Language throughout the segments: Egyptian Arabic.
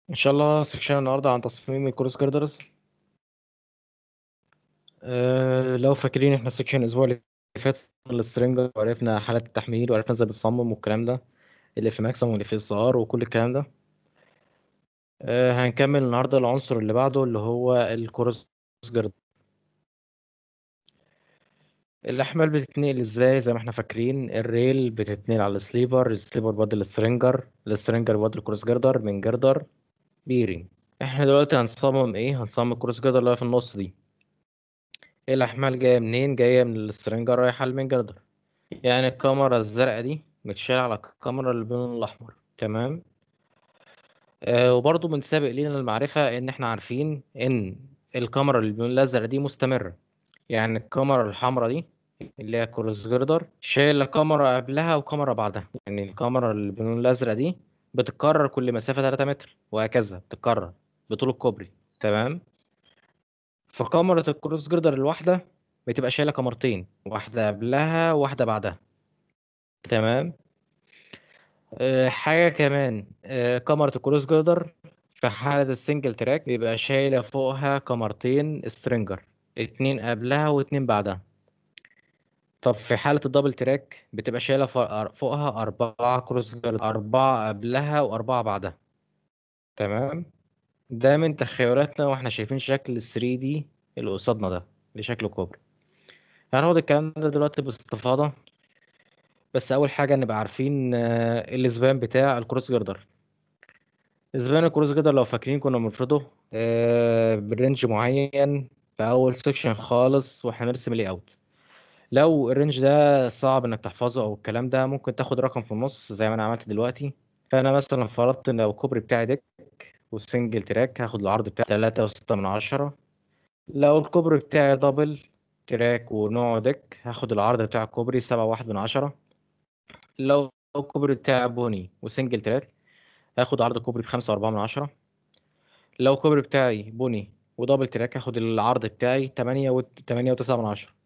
ان شاء الله سكشن النهارده عن تصميم الكروس جردرز أه لو فاكرين احنا سكشن الاسبوع اللي فات السترنجر وعرفنا حالة التحميل وعرفنا ازاي بتصمم والكلام ده اللي في ماكسيموم واللي في اس ار وكل الكلام ده أه هنكمل النهارده العنصر اللي بعده اللي هو الكروس جردر الاحمال بتتنقل ازاي زي ما احنا فاكرين الريل بتتنقل على السليبر السليبر بيودي السترنجر السترنجر بيودي الكروس جردر من جردر بيرنج احنا دلوقتي هنصمم ايه هنصمم الكروس جردر اللي هي في النص دي الأحمال جاية منين؟ جاية من السترنجر رايحة لمين جردر يعني الكاميرا الزرقاء دي متشالة على الكاميرا اللي باللون الأحمر تمام آه وبرضه من سابق لينا المعرفة إن إحنا عارفين إن الكاميرا اللي باللون الأزرق دي مستمرة يعني الكاميرا الحمراء دي اللي هي كروس جردر شايلة كاميرا قبلها وكاميرا بعدها يعني الكاميرا اللي باللون الأزرق دي بتتكرر كل مسافة 3 متر وهكذا بتتكرر بطول الكوبري تمام فكاميرا الكروس جردر الواحدة بتبقى شايلة كاميرتين واحدة قبلها وواحدة بعدها تمام أه حاجة كمان أه كاميرا الكروس جردر في حالة السنجل تراك بيبقى شايلة فوقها كاميرتين سترينجر اتنين قبلها واتنين بعدها طب في حالة الدبل تراك بتبقى شايلة فوقها أربعة كروس جردر أربعة قبلها وأربعة بعدها تمام ده من تخيلاتنا واحنا شايفين شكل ال 3 دي اللي قصادنا ده لشكل كوبري هناخد الكلام ده دلوقتي باستفاضة بس أول حاجة نبقى عارفين الإسبان بتاع الكروس جردر إسبان الكروس جردر لو فاكرين كنا بنفرضه برنج معين في أول سيكشن خالص واحنا نرسم لي أوت لو الرينج ده صعب إنك تحفظه أو الكلام ده ممكن تاخد رقم في النص زي ما أنا عملت دلوقتي فأنا مثلا فرضت إن لو الكوبري بتاعي ديك وسنجل تراك هاخد العرض بتاعي تلاتة وستة من عشرة لو الكوبري بتاعي دبل تراك ونوعه ديك هاخد العرض بتاع الكوبري سبعة واحد من عشرة لو الكوبري بتاعي بني وسنجل تراك هاخد عرض الكوبري بخمسة وأربعة من عشرة لو الكوبري بتاعي بني ودبل تراك هاخد العرض بتاعي تمانية و تمانية وتسعة من عشرة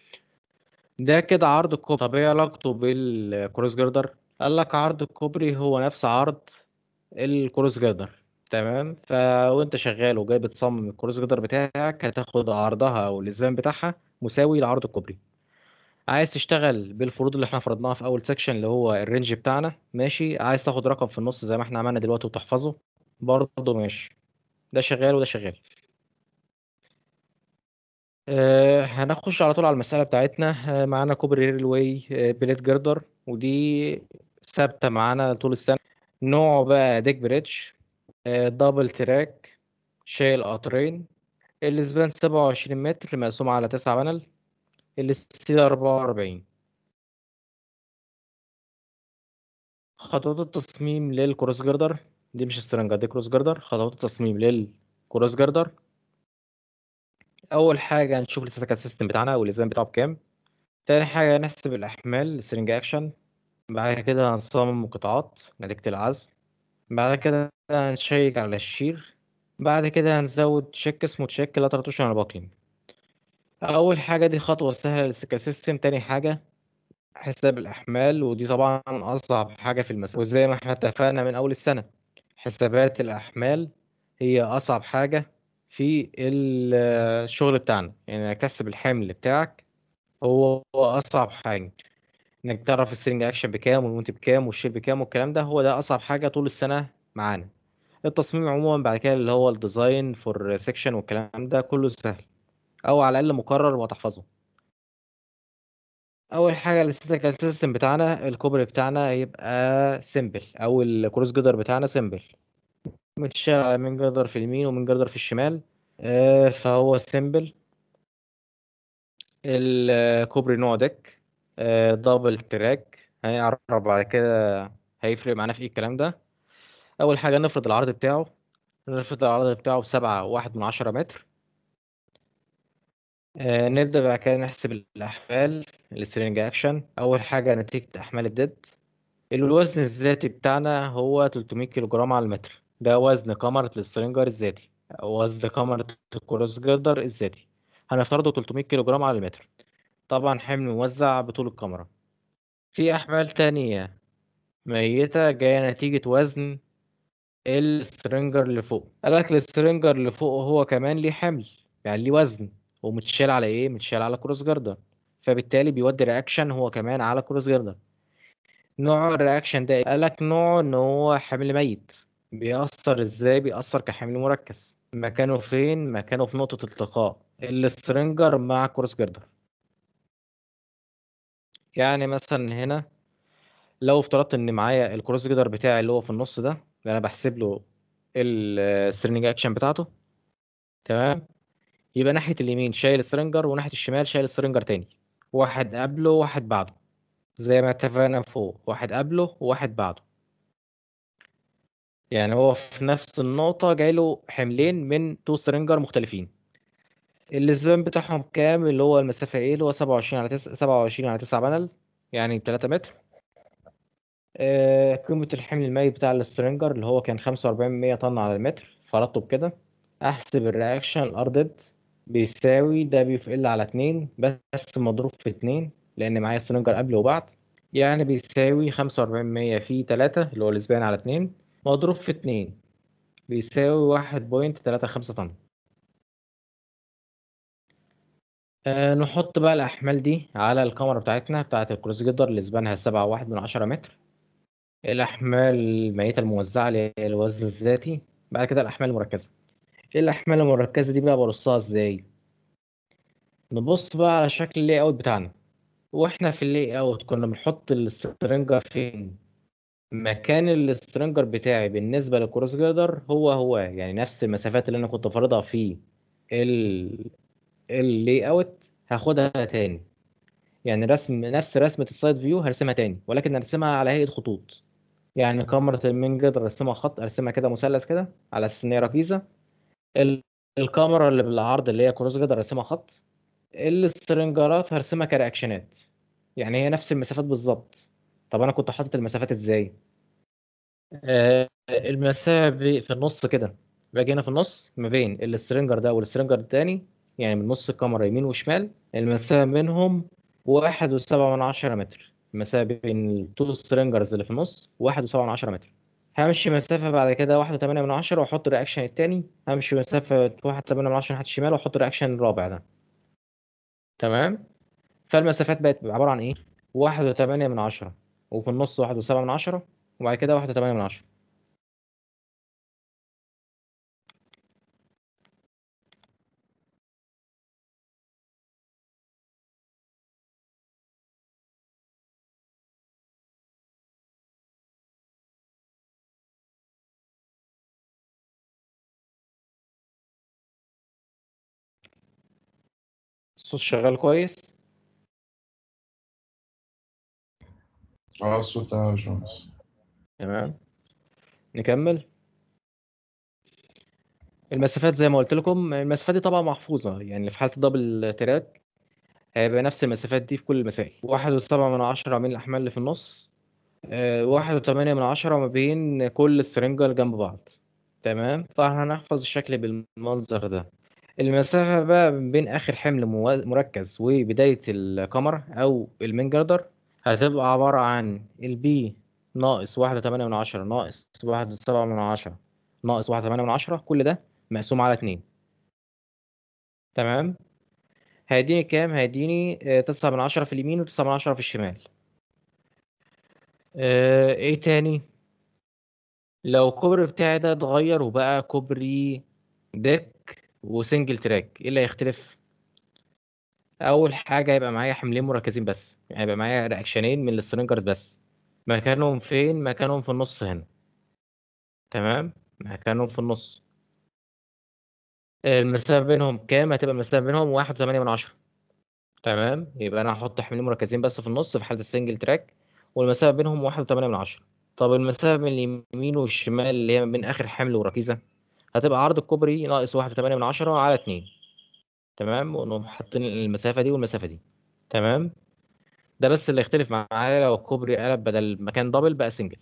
ده كده عرض الكوبري طب ايه علاقته بالكروس جردر؟ قال لك عرض الكوبري هو نفس عرض الكروس جردر تمام فوانت شغال وجاي بتصمم الكروس جدر بتاعك هتاخد عرضها او الاسبان بتاعها مساوي لعرض الكوبري عايز تشتغل بالفروض اللي احنا فرضناها في اول سيكشن اللي هو الرينج بتاعنا ماشي عايز تاخد رقم في النص زي ما احنا عملنا دلوقتي وتحفظه برضه ماشي ده شغال وده شغال أه هنخش على طول على المسألة بتاعتنا أه معانا كوبري ريلواي أه بليت جردر ودي ثابتة معانا طول السنة نوعه بقى ديك بريدج دبل تراك شايل قطرين الاسبان سبعة وعشرين متر مقسوم على تسعة بانل الستيل أربعة وأربعين خطوات التصميم للكروس جردر دي مش سترنجر دي كروس جردر خطوات التصميم للكروس جردر أول حاجة هنشوف الستاتيكال سيستم بتاعنا والاسبان بتاعه بكام تاني حاجة نحسب الأحمال السرنج أكشن بعد كده هنصمم قطاعات نتيجة العزل بعد كده هنشيك على الشير بعد كده هنزود تشيك اسمه تشيك لا ترتوش على باكلين اول حاجه دي خطوه سهله للسكال سيستم تاني حاجه حساب الاحمال ودي طبعا اصعب حاجه في المسألة وزي ما احنا اتفقنا من اول السنه حسابات الاحمال هي اصعب حاجه في الشغل بتاعنا يعني انك تحسب الحمل بتاعك هو اصعب حاجه انك تعرف السرنج اكشن بكام والمونت بكام والشيل بكام والكلام ده هو ده اصعب حاجه طول السنه معانا التصميم عموما بعد كده اللي هو الديزاين فور سيكشن والكلام ده كله سهل او على الاقل مقرر وتحفظه اول حاجه الاستاتيكال سيستم بتاعنا الكوبري بتاعنا هيبقى سيمبل او الكروس جدر بتاعنا سيمبل متشال من جدر في اليمين ومن جدر في الشمال آه فهو سيمبل الكوبري نوع ديك آه دبل تراك هنعرف بعد كده هيفرق معانا في ايه الكلام ده اول حاجه نفرض العرض بتاعه نفرض العرض بتاعه بسبعة واحد من عشرة متر آه نبدأ بعد كده نحسب الأحمال السرنج أكشن أول حاجة نتيجة أحمال الديد الوزن الذاتي بتاعنا هو 300 كيلو جرام على المتر ده وزن كاميرا السرنجر الذاتي وزن كاميرا الكروس جردر الذاتي هنفترضه 300 كيلو جرام على المتر طبعا حمل موزع بطول الكاميرا في أحمال تانية ميتة جاية نتيجة وزن السترنجر اللي فوق قال لك السترنجر اللي فوق هو كمان ليه حمل يعني ليه وزن ومتشال على ايه متشال على كروس جردر فبالتالي بيودي رياكشن هو كمان على كروس جردر نوع الرياكشن ده قال لك نوع ان هو حمل ميت بيأثر ازاي بيأثر كحمل مركز مكانه فين مكانه في نقطة التقاء السترنجر مع كروس جردر يعني مثلا هنا لو افترضت ان معايا الكروس جردر بتاعي اللي هو في النص ده اللي انا بحسب له السترنج اكشن بتاعته تمام يبقى ناحية اليمين شايل سترنجر وناحية الشمال شايل سترنجر تاني واحد قبله وواحد بعده زي ما اتفقنا فوق واحد قبله وواحد بعده يعني هو في نفس النقطة جايله حملين من تو سترنجر مختلفين الاسبان بتاعهم كام اللي هو المسافة ايه اللي هو سبعة وعشرين على تسعة سبعة وعشرين على تسعة بانل يعني تلاتة متر آه، قيمة الحمل الميت بتاع السترنجر اللي هو كان خمسة وأربعين من مية طن على المتر فرضته بكده أحسب الرياكشن الأردد بيساوي ده بيفقل على اتنين بس مضروب في اتنين لأن معايا سترنجر قبل وبعد يعني بيساوي خمسة وأربعين من مية في تلاتة اللي هو الاسبان على اتنين مضروب في اتنين بيساوي واحد بوينت تلاتة خمسة طن أه نحط بقى الأحمال دي على الكاميرا بتاعتنا بتاعت الكروس جدر اللي اسبانها سبعة واحد من عشرة متر الأحمال الميتة الموزعة اللي هي الوزن الذاتي بعد كده الأحمال المركزة ايه الأحمال المركزة دي بقى برصها ازاي نبص بقى على شكل اللاي اوت بتاعنا واحنا في اللاي اوت كنا بنحط السترنجر فين مكان السترنجر بتاعي بالنسبة للكروس جردر هو هو يعني نفس المسافات اللي انا كنت فارضها في ال اللاي اوت هاخدها تاني يعني رسم نفس رسمة السايد فيو هرسمها تاني ولكن ارسمها على هيئة خطوط يعني كاميرا المين جدر ارسمها خط ارسمها كده مثلث كده على اساس ان هي ركيزة ال- الكاميرا اللي بالعرض اللي هي كروس جدر ارسمها خط السترنجرات هرسمها كرياكشنات يعني هي نفس المسافات بالظبط طب انا كنت حاطط المسافات ازاي آه المسافه ب- في النص كده باجي هنا في النص ما بين السترنجر ده والسترنجر التاني يعني من نص الكاميرا يمين وشمال المسافه بينهم واحد وسبعة من عشرة متر المسافه بين التو سترنجرز اللي في النص واحد وسبعة من عشرة متر همشي مسافة بعد كده واحد وتمانية من عشرة وأحط الرياكشن التاني همشي مسافة واحد تمانية من عشرة ناحية الشمال وأحط الرياكشن الرابع ده تمام فالمسافات بقت عبارة عن إيه؟ واحد وتمانية من عشرة وفي النص واحد وسبعة من عشرة وبعد كده واحد وتمانية من عشرة الصوت شغال كويس اه الصوت ده يا باشمهندس تمام نكمل المسافات زي ما قلت لكم المسافات دي طبعا محفوظة يعني في حالة الدبل تراك هيبقى نفس المسافات دي في كل المسائل واحد وسبعة من عشرة من الأحمال اللي في النص آه، واحد وتمانية من عشرة ما بين كل السرنجة جنب بعض تمام فهنحفظ الشكل بالمنظر ده المسافة بقى بين آخر حمل مو- مركز وبداية الكاميرا أو المين جردر هتبقى عبارة عن البي ناقص واحد وتمانية من عشرة ناقص واحد وسبعة من عشرة ناقص واحد وتمانية من عشرة كل ده مقسوم على اتنين تمام هيديني كام؟ هيديني آه، تسعة من عشرة في اليمين وتسعة من عشرة في الشمال آه، ايه تاني؟ لو الكوبري بتاعي ده اتغير وبقى كوبري ديك وسنجل تراك ايه اللي هيختلف؟ اول حاجه هيبقى معايا حملين مركزين بس يعني هيبقى معايا رياكشنين من السترنجرز بس مكانهم فين مكانهم في النص هنا تمام مكانهم في النص المسافه بينهم كام هتبقى المسافه بينهم واحد وثمانية من عشرة تمام يبقى انا هحط حملين مركزين بس في النص في حاله السنجل تراك والمسافه بينهم واحد وثمانية من عشرة طب المسافه بين اليمين والشمال اللي هي بين اخر حمل وركيزه هتبقى عرض الكوبري ناقص واحد وثمانية من عشرة على اتنين تمام ونقوم حاطين المسافه دي والمسافه دي تمام ده بس اللي يختلف معايا لو الكوبري قلب بدل مكان دبل بقى سنجل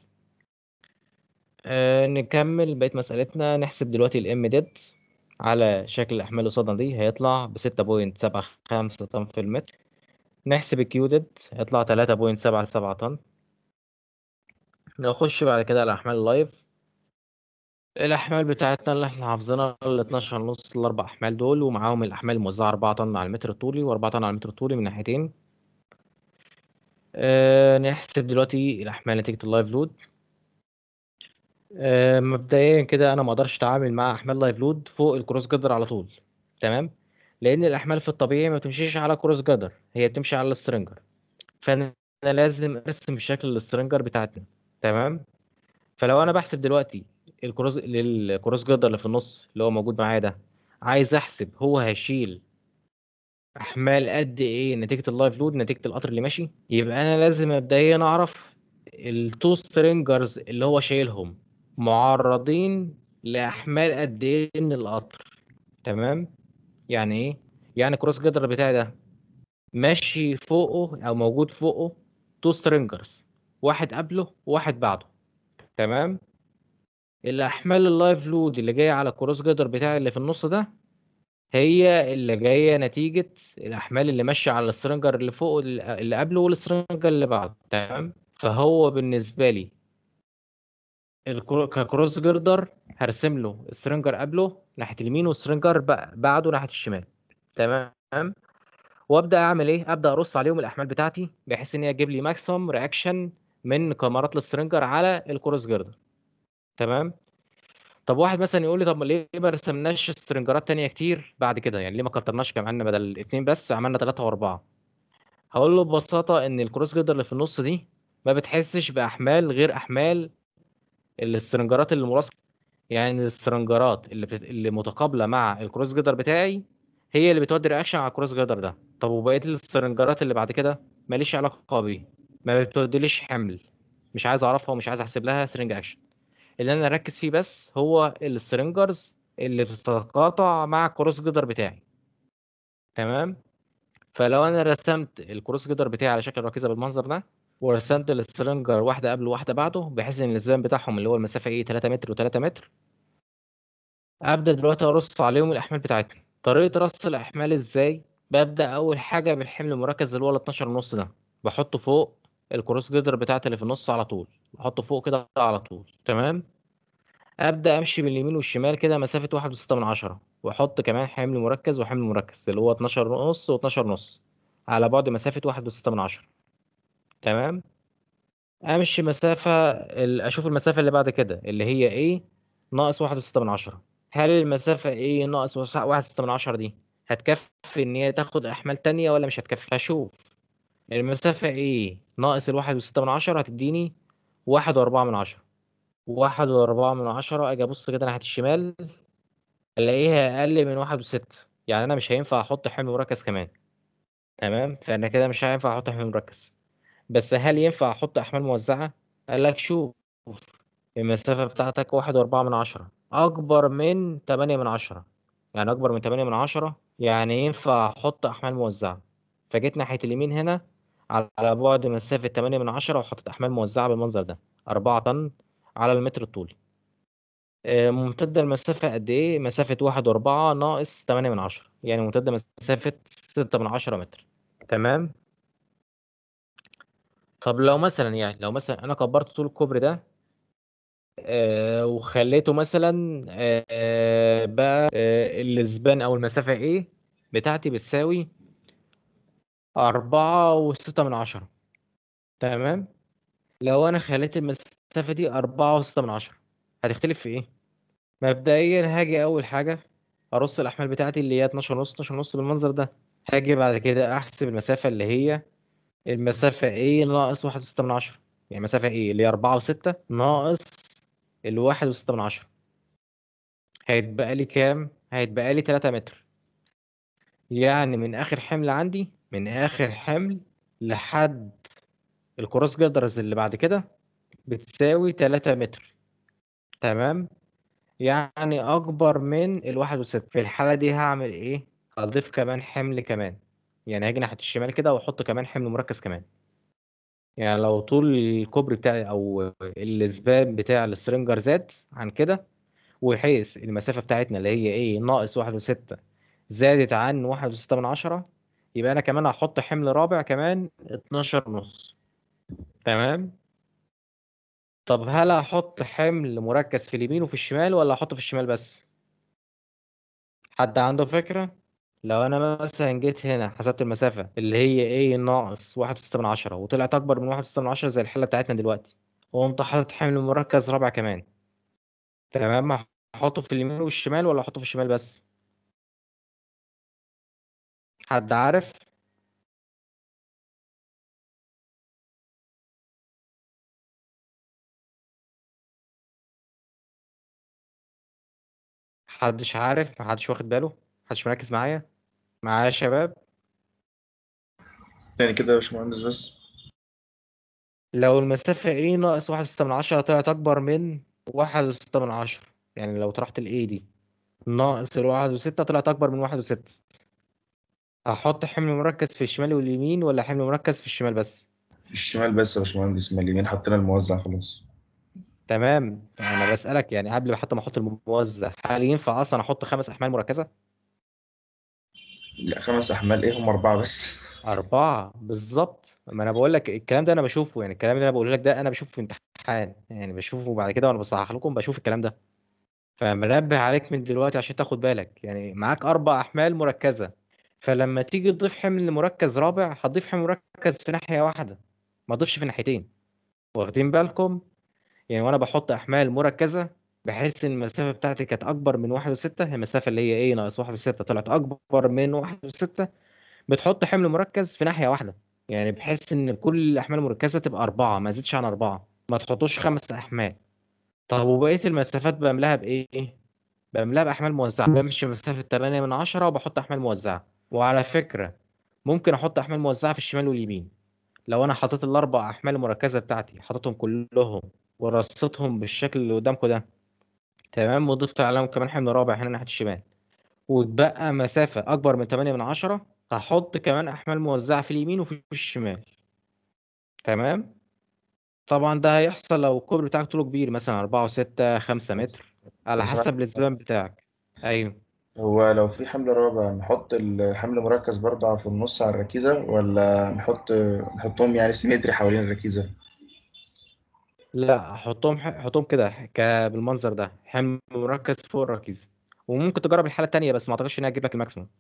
أه نكمل بقية مسألتنا نحسب دلوقتي الام ديد على شكل الأحمال اللي قصادنا دي هيطلع بستة بوينت سبعة خمسة طن في المتر نحسب الكيو ديد هيطلع تلاتة بوينت سبعة سبعة طن نخش بعد كده على الأحمال اللايف الأحمال بتاعتنا اللي احنا حافظينها ال 12 ونص الأربع أحمال دول ومعاهم الأحمال الموزعة 4 طن على المتر الطولي و4 طن على المتر الطولي من ناحيتين أه نحسب دلوقتي الأحمال نتيجة اللايف لود أه مبدئيا كده أنا ما أقدرش أتعامل مع أحمال لايف لود فوق الكروس جدر على طول تمام لأن الأحمال في الطبيعي ما بتمشيش على كروس جدر هي بتمشي على السترنجر فأنا لازم أرسم شكل السترنجر بتاعتنا تمام فلو أنا بحسب دلوقتي الكروس للكروس جدر اللي في النص اللي هو موجود معايا ده عايز احسب هو هيشيل احمال قد ايه نتيجه اللايف لود نتيجه القطر اللي ماشي يبقى انا لازم مبدئيا اعرف التو سترينجرز اللي هو شايلهم معرضين لاحمال قد ايه من القطر تمام يعني ايه يعني كروس جدر بتاعي ده ماشي فوقه او موجود فوقه تو سترينجرز واحد قبله وواحد بعده تمام الاحمال اللايف لود اللي جايه على الكروس جدر بتاعي اللي في النص ده هي اللي جايه نتيجه الاحمال اللي ماشيه على السترنجر اللي فوق اللي قبله والسترنجر اللي بعده تمام فهو بالنسبه لي الكرو- ككروس جردر هرسم له سترنجر قبله ناحيه اليمين وسترنجر بعده ناحيه الشمال تمام وابدا اعمل ايه ابدا ارص عليهم الاحمال بتاعتي بحيث ان هي تجيب لي ماكسيمم رياكشن من كاميرات السترنجر على الكروس جردر تمام طب واحد مثلا يقول لي طب ما ليه ما رسمناش سترنجرات تانية كتير بعد كده يعني ليه ما كترناش كمان عملنا بدل اتنين بس عملنا تلاتة واربعة هقول له ببساطة ان الكروس جدر اللي في النص دي ما بتحسش بأحمال غير أحمال السترنجرات اللي ملاصقة يعني السترنجرات اللي بت... اللي متقابلة مع الكروس جدر بتاعي هي اللي بتودي رياكشن على الكروس جدر ده طب وبقية السترنجرات اللي بعد كده ماليش علاقة بيه ما بتوديليش حمل مش عايز اعرفها ومش عايز احسب لها سترنج اكشن اللي انا اركز فيه بس هو السترنجرز اللي بتتقاطع مع الكروس جدر بتاعي تمام فلو انا رسمت الكروس جدر بتاعي على شكل ركيزه بالمنظر ده ورسمت السترنجر واحده قبل وواحده بعده بحيث ان الاسبان بتاعهم اللي هو المسافه ايه 3 متر و3 متر ابدا دلوقتي ارص عليهم الاحمال بتاعتهم طريقه رص الاحمال ازاي ببدا اول حاجه بالحمل المركز اللي هو ال 12 ونص ده بحطه فوق الكروس جدر بتاعتي اللي في النص على طول بحطه فوق كده على طول تمام ابدا امشي باليمين والشمال كده مسافه واحد وستة من عشرة واحط كمان حمل مركز وحمل مركز اللي هو 12 ونص و12 ونص على بعد مسافه واحد وستة من عشرة تمام امشي مسافه ال- اشوف المسافه اللي بعد كده اللي هي ايه ناقص واحد وستة من عشرة هل المسافه ايه ناقص وس- واحد وستة من عشرة دي هتكفي ان هي تاخد احمال تانية ولا مش هتكفي هشوف المسافه ايه ناقص الواحد وستة من عشرة هتديني واحد واربعة من عشرة واحد واربعة من عشرة اجي ابص كده ناحيه الشمال الاقيها اقل من واحد وستة يعني انا مش هينفع احط حمل مركز كمان تمام فانا كده مش هينفع احط حمل مركز بس هل ينفع احط احمال موزعة قال لك شوف المسافة بتاعتك واحد واربعة من عشرة اكبر من تمانية من عشرة يعني اكبر من تمانية من عشرة يعني ينفع احط احمال موزعة فجيت ناحية اليمين هنا على بعد مسافة تمانية من عشرة وحطيت احمال موزعة بالمنظر ده أربعة طن على المتر الطولي آه، ممتدة المسافة قد إيه؟ مسافة واحد وأربعة ناقص تمانية من عشرة يعني ممتدة مسافة ستة من عشرة متر تمام؟ طب لو مثلا يعني لو مثلا أنا كبرت طول الكوبري ده آه وخليته مثلا آه بقى آه السبان أو المسافة إيه بتاعتي بتساوي أربعة وستة من عشرة تمام؟ لو أنا خليت المسافة دي أربعة وستة من عشرة هتختلف في إيه؟ مبدئيا هاجي اول حاجه ارص الاحمال بتاعتي اللي هي 12 ونص 12 ونص بالمنظر ده هاجي بعد كده احسب المسافه اللي هي المسافه ايه ناقص واحد وستة من عشرة يعني مسافه ايه اللي هي أربعة وستة ناقص الواحد وستة من عشرة هيتبقى لي كام هيتبقى لي 3 متر يعني من اخر حمل عندي من اخر حمل لحد الكروس جدرز اللي بعد كده بتساوي 3 متر تمام يعني اكبر من الواحد وستة في الحالة دي هعمل ايه هضيف كمان حمل كمان يعني هاجي ناحية الشمال كده واحط كمان حمل مركز كمان يعني لو طول الكوبري بتاعي او الاسبان بتاع السرنجر زاد عن كده وحيث المسافة بتاعتنا اللي هي ايه ناقص واحد وستة زادت عن واحد وستة من عشرة يبقى انا كمان هحط حمل رابع كمان اتناشر ونص تمام طب هل هحط حمل مركز في اليمين وفي الشمال ولا احطه في الشمال بس حد عنده فكرة لو انا مثلا جيت هنا حسبت المسافة اللي هي ايه ناقص واحد وستة من عشرة وطلعت اكبر من واحد وستة من عشرة زي الحلة بتاعتنا دلوقتي وقمت حاطط حمل مركز رابع كمان تمام هحطه في اليمين والشمال ولا احطه في الشمال بس حد عارف محدش عارف محدش واخد باله محدش مركز معايا معايا يا شباب تاني كده يا باشمهندس بس لو المسافة ايه ناقص واحد وستة من عشرة طلعت أكبر من واحد وستة من عشرة يعني لو طرحت الايه دي ناقص الواحد وستة طلعت أكبر من واحد وستة هحط حمل مركز في الشمال واليمين ولا حمل مركز في الشمال بس في الشمال بس يا باشمهندس ما اليمين حطينا الموزع خلاص تمام أنا بسألك يعني قبل حتى ما أحط الموزع هل ينفع أصلا أحط خمس أحمال مركزة؟ لا خمس أحمال إيه هم أربعة بس أربعة بالظبط ما أنا بقول لك الكلام ده أنا بشوفه يعني الكلام اللي أنا بقوله لك ده أنا بشوفه في امتحان يعني بشوفه بعد كده وأنا بصحح لكم بشوف الكلام ده فمنبه عليك من دلوقتي عشان تاخد بالك يعني معاك أربع أحمال مركزة فلما تيجي تضيف حمل مركز رابع هتضيف حمل مركز في ناحية واحدة ما تضيفش في الناحيتين واخدين بالكم يعني وأنا بحط أحمال مركزة بحيث إن المسافة بتاعتي كانت أكبر من واحد وستة المسافة اللي هي إيه ناقص واحد وستة طلعت أكبر من واحد وستة بتحط حمل مركز في ناحية واحدة يعني بحيث إن كل الأحمال المركزة تبقى أربعة ما يزيدش عن أربعة ما تحطوش خمس أحمال طب وبقية المسافات بملاها بإيه؟ بملاها بأحمال موزعة بمشي مسافة 8 من عشرة وبحط أحمال موزعة وعلى فكرة ممكن أحط أحمال موزعة في الشمال واليمين لو أنا حطيت الأربع أحمال المركزة بتاعتي حطيتهم كلهم ورصيتهم بالشكل اللي قدامكم ده تمام وضفت عليهم كمان حمل رابع هنا ناحية الشمال واتبقى مسافة أكبر من 8 من عشرة هحط كمان أحمال موزعة في اليمين وفي الشمال تمام طبعا ده هيحصل لو الكوبري بتاعك طوله كبير مثلا أربعة وستة خمسة متر على بس حسب السبان بتاعك أيوه هو لو في حمل رابع نحط الحمل مركز برضه في النص على الركيزة ولا نحط نحطهم يعني سيمتري حوالين الركيزة لا حطهم حطهم كده ك- بالمنظر ده حمل مركز فوق الركيزة وممكن تجرب الحالة التانية بس ما اعتقدش ان هي هتجيب لك الماكسيموم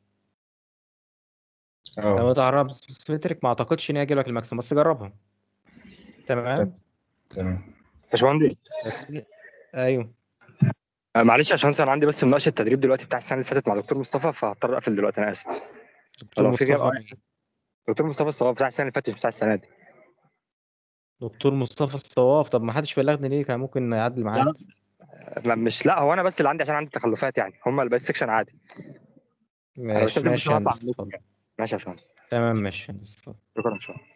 لو اه تعرف سيمتريك ما اعتقدش ان هي هتجيب لك الماكسيموم بس جربها تمام تمام باشمهندس بس ايوه آه، معلش عشان انا عندي بس مناقشه تدريب دلوقتي بتاع السنه اللي فاتت مع دكتور مصطفى فهضطر اقفل دلوقتي انا اسف دكتور لو في غياب مصطفى أو- دكتور مصطفى الصواب بتاع السنه اللي فاتت مش بتاع السنه دي دكتور مصطفى الصواف طب ما حدش بلغني ليه كان ممكن يعدل معاك لا مش لا هو انا بس اللي عندي عشان عندي تخلفات يعني هم اللي بقيت سكشن عادي انا ماشي بستاذن بس ماشي يا اطلع هندسة من اتفضل. ماشي يا فندم تمام ماشي يا هندسة اتفضل. شكرا ان شاء الله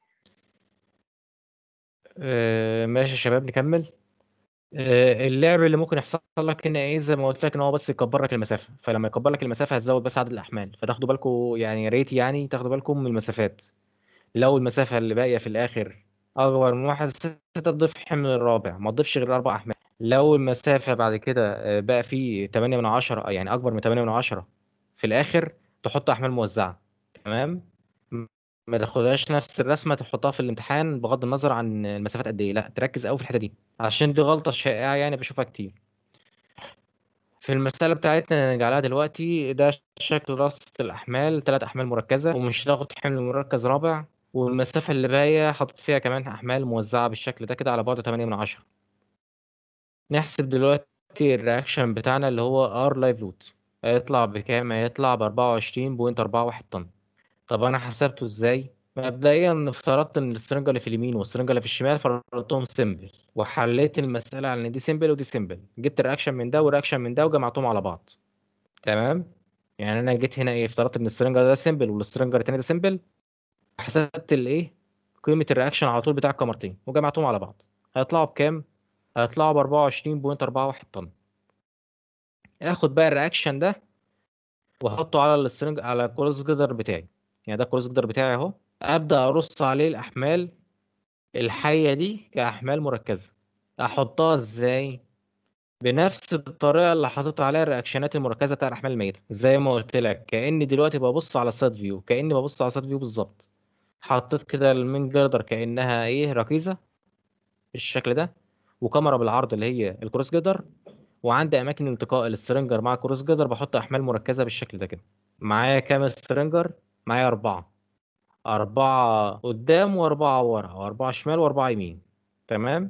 آه، ماشي يا شباب نكمل آه، اللعب اللي ممكن يحصل لك هنا ايه زي ما قلت لك ان هو بس يكبر لك المسافه فلما يكبر لك المسافه هتزود بس عدد الاحمال فتاخدوا بالكم يعني يا ريت يعني تاخدوا بالكم من المسافات لو المسافه اللي باقيه في الاخر اكبر من واحد ستة تضيف حمل الرابع ما تضيفش غير اربع احمال لو المسافه بعد كده آه، بقى فيه 8 من عشرة يعني اكبر من 8 من عشرة في الاخر تحط احمال موزعه تمام ما تاخدهاش نفس الرسمه تحطها في الامتحان بغض النظر عن المسافات قد ايه لا تركز قوي في الحته دي عشان دي غلطه شائعه يعني بشوفها كتير في المسألة بتاعتنا نجعلها دلوقتي ده شكل رصة الأحمال تلات أحمال مركزة ومش هتاخد حمل مركز رابع والمسافة اللي باقية حاطط فيها كمان أحمال موزعة بالشكل ده كده على بعد 8 من عشرة نحسب دلوقتي الرياكشن بتاعنا اللي هو R لايف لود هيطلع بكام؟ هيطلع ب 24.41 طن طب أنا حسبته إزاي؟ مبدئيا افترضت ان السرنجة اللي في اليمين والسرنجة اللي في الشمال فرضتهم سيمبل وحليت المسألة على ان دي سيمبل ودي سيمبل جبت رياكشن من ده ورياكشن من ده وجمعتهم على بعض تمام يعني انا جيت هنا ايه افترضت ان السرنجة ده سيمبل والسرنجة التاني ده سيمبل حسبت الايه قيمة الرياكشن على طول بتاع الكاميرتين وجمعتهم على بعض هيطلعوا بكام؟ هيطلعوا ب 24.41 طن اخد بقى الرياكشن ده واحطه على السترنج على الكروس جدر بتاعي يعني ده الكروس جدر بتاعي اهو ابدا ارص عليه الاحمال الحيه دي كاحمال مركزه احطها ازاي بنفس الطريقه اللي حاطط عليها الرياكشنات المركزه بتاع الاحمال الميته زي ما قلت لك كاني دلوقتي ببص على سايد فيو كاني ببص على سايد فيو بالظبط حطيت كده المين جردر كانها ايه ركيزه بالشكل ده وكاميرا بالعرض اللي هي الكروس جدر وعندي اماكن التقاء السترنجر مع الكروس جدر بحط احمال مركزه بالشكل ده كده معايا كام سترنجر معايا اربعه اربعه قدام واربعه ورا واربعه شمال واربعه يمين تمام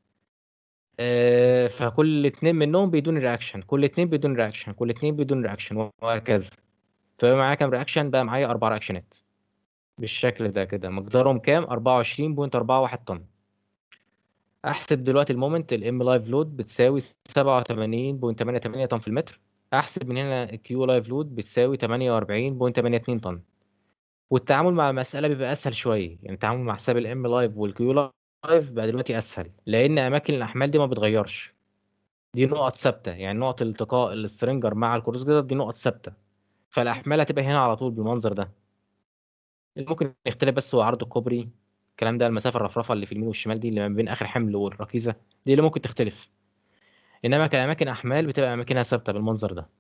آه فكل اتنين منهم بدون رياكشن كل اتنين بدون رياكشن كل اتنين بدون رياكشن وهكذا فبقى معايا كام رياكشن بقى معايا اربع رياكشنات بالشكل ده كده مقدارهم كام 24.41 طن احسب دلوقتي المومنت الام لايف لود بتساوي 87.88 طن في المتر احسب من هنا الكيو لايف لود بتساوي 48.82 طن والتعامل مع المساله بيبقى اسهل شويه يعني التعامل مع حساب الام لايف والكيو لايف بقى دلوقتي اسهل لان اماكن الاحمال دي ما بتغيرش دي نقط ثابته يعني نقط التقاء السترنجر مع الكروس جدر دي نقط ثابته فالاحمال هتبقى هنا على طول بالمنظر ده اللي ممكن يختلف بس هو عرض الكوبري الكلام ده المسافه الرفرفه اللي في اليمين والشمال دي اللي ما بين اخر حمل والركيزه دي اللي ممكن تختلف انما كاماكن احمال بتبقى اماكنها ثابته بالمنظر ده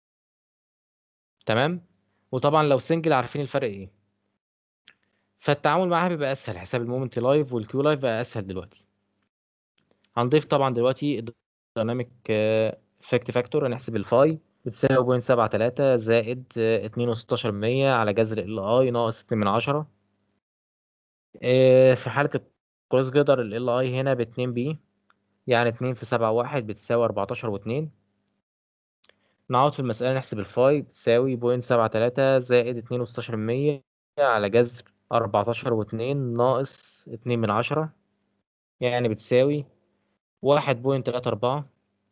تمام وطبعا لو سنجل عارفين الفرق ايه فالتعامل معاها بيبقى اسهل حساب المومنت لايف والكيو لايف بقى اسهل دلوقتي هنضيف طبعا دلوقتي دايناميك افكت فاكتور هنحسب الفاي بتساوي 0.73 زائد 2.16% على جذر ال اي ناقص 2 من 10 في حالة الكروس جدر ال اي هنا ب 2 بي يعني 2 في 7 واحد بتساوي 14 و2 نعوض في المسألة نحسب الفاي بتساوي 0.73 زائد 2.16% على جذر 14 و2 ناقص 2 من 10 يعني بتساوي 1.34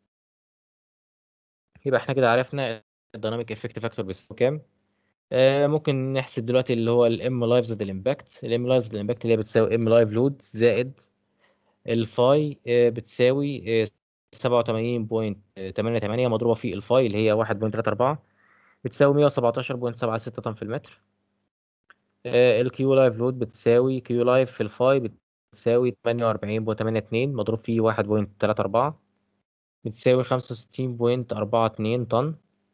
يبقى احنا كده عرفنا الديناميك افكت فاكتور بيساوي كام آه ممكن نحسب دلوقتي اللي هو الام لايف زائد الامباكت الام لايف زائد الامباكت اللي هي بتساوي ام لايف لود زائد الفاي آه بتساوي آه 87.88 مضروبه في الفاي اللي هي 1.34 بتساوي 117.76 طن في المتر آه الكيو لايف لود بتساوي كيو لايف في الفاي بتساوي 48.82 مضروب في 1.34 بتساوي 65.42 طن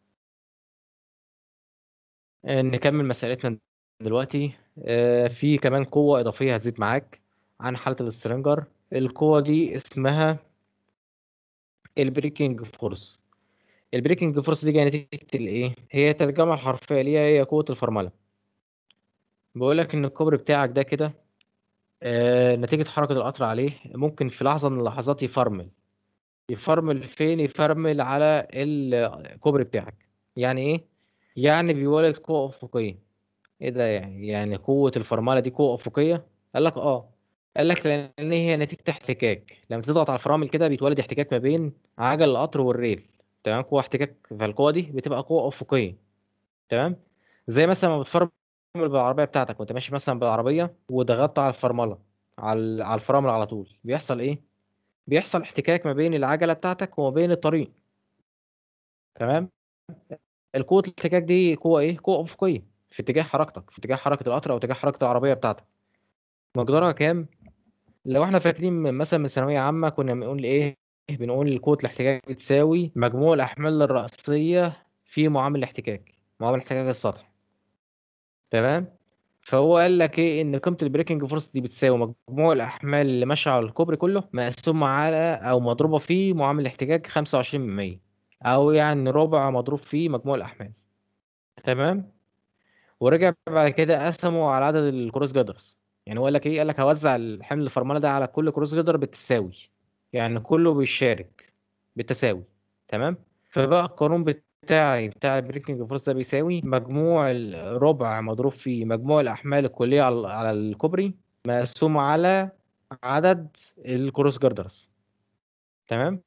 نكمل مسألتنا دلوقتي في كمان قوة إضافية هتزيد معاك عن حالة السترنجر القوة دي اسمها البريكنج فورس البريكنج فورس دي جاية نتيجة الإيه؟ هي الترجمة الحرفية ليها هي قوة الفرملة بقول لك إن الكوبري بتاعك ده كده نتيجة حركة القطر عليه ممكن في لحظة من اللحظات يفرمل يفرمل فين يفرمل على الكوبري بتاعك يعني ايه يعني بيولد قوة أفقية ايه ده يعني يعني قوة الفرملة دي قوة أفقية قال لك اه قال لك لأن هي نتيجة احتكاك لما تضغط على الفرامل كده بيتولد احتكاك ما بين عجل القطر والريل تمام قوة احتكاك فالقوة دي بتبقى قوة أفقية تمام زي مثلا ما بتفرمل بالعربية بتاعتك وانت ماشي مثلا بالعربية وضغطت على الفرملة على على الفرامل على طول بيحصل ايه بيحصل احتكاك ما بين العجلة بتاعتك وما بين الطريق تمام القوة الاحتكاك دي قوة ايه قوة أفقية في اتجاه حركتك في اتجاه حركة القطر أو اتجاه حركة العربية بتاعتك مقدارها كام لو احنا فاكرين مثلا من ثانوية عامة كنا بنقول ايه بنقول قوة الاحتكاك بتساوي مجموع الأحمال الرأسية في معامل الاحتكاك معامل الاحتكاك السطحي تمام فهو قال لك ايه ان قيمه البريكنج فورس دي بتساوي مجموع الاحمال اللي ماشيه على الكوبري كله مقسوم على او مضروبه في معامل الاحتكاك 25% او يعني ربع مضروب في مجموع الاحمال تمام ورجع بعد كده قسموا على عدد الكروس جدرز يعني هو قال لك ايه قال لك هوزع الحمل الفرمله ده على كل كروس جدر بالتساوي يعني كله بيشارك بالتساوي تمام فبقى القانون بتاعي بتاع البريكنج فورس ده بيساوي مجموع الربع مضروب في مجموع الأحمال الكلية على على الكوبري مقسوم على عدد الكروس جاردرز تمام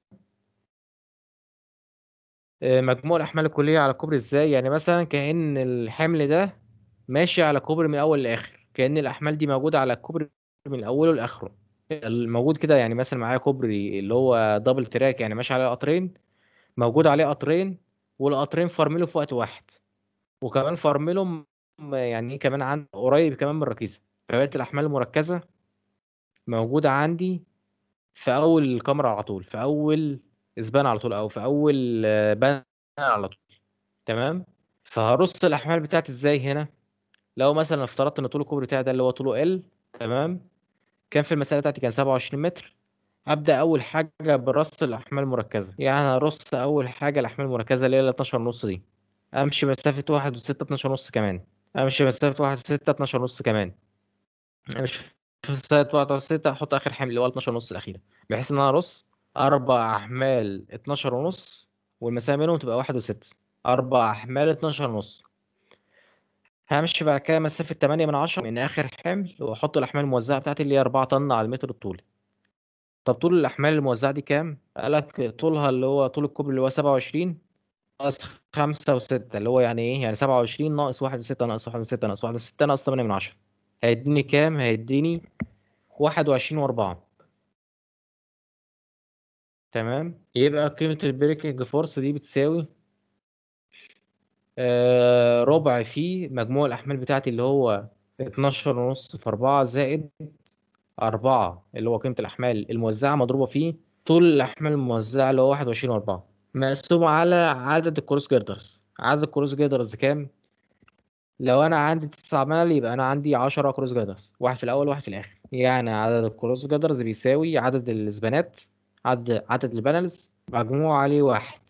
مجموع الأحمال الكلية على الكوبري ازاي يعني مثلا كأن الحمل ده ماشي على كوبري من أول لآخر كأن الأحمال دي موجودة على الكوبري من أوله لآخره الموجود كده يعني مثلا معايا كوبري اللي هو دبل تراك يعني ماشي عليه قطرين موجود عليه قطرين والقطرين فرملوا في وقت واحد وكمان فرملهم يعني كمان عن قريب كمان من الركيزه فبقت الاحمال المركزه موجوده عندي في اول الكاميرا على طول في اول اسبان على طول او في اول بان على طول تمام فهرص الاحمال بتاعتي ازاي هنا لو مثلا افترضت ان طول الكوبري بتاعي ده اللي هو طوله ال تمام كان في المساله بتاعتي كان 27 متر ابدا اول حاجه برص الاحمال المركزه يعني هرص اول حاجه الاحمال المركزه اللي هي ال 12 ونص دي امشي مسافه 1 و6 12 ونص كمان امشي مسافه 1 6 12 ونص كمان امشي مسافه 1 6 احط اخر حمل اللي هو 12 ونص الاخيره بحيث ان انا ارص اربع احمال 12 ونص والمسافه بينهم تبقى 1 و6 اربع احمال 12 ونص همشي بعد كده مسافه 8 من 10 من اخر حمل واحط الاحمال الموزعه بتاعتي اللي هي 4 طن على المتر الطولي طب طول الأحمال الموزعة دي كام؟ قال لك طولها اللي هو طول الكوبري اللي هو 27 ناقص 5 و6 اللي هو يعني إيه؟ يعني 27 ناقص 1 و6 ناقص 1 و6 ناقص 1 و6 ناقص 8 من 10 هيديني كام؟ هيديني 21 و4 تمام؟ يبقى قيمة البريكنج فورس دي بتساوي آه ربع في مجموع الأحمال بتاعتي اللي هو 12 ونص في 4 زائد أربعة اللي هو قيمة الأحمال الموزعة مضروبة في طول الأحمال الموزعة اللي هو واحد وعشرين وأربعة مقسوم على عدد الكروس جيردرز عدد الكروس جيردرز كام؟ لو أنا عندي تسعة ملل يبقى أنا عندي عشرة كروس جيردرز واحد في الأول واحد في الآخر يعني عدد الكروس جيردرز بيساوي عدد الإسبانات عدد عدد البانلز مجموع عليه واحد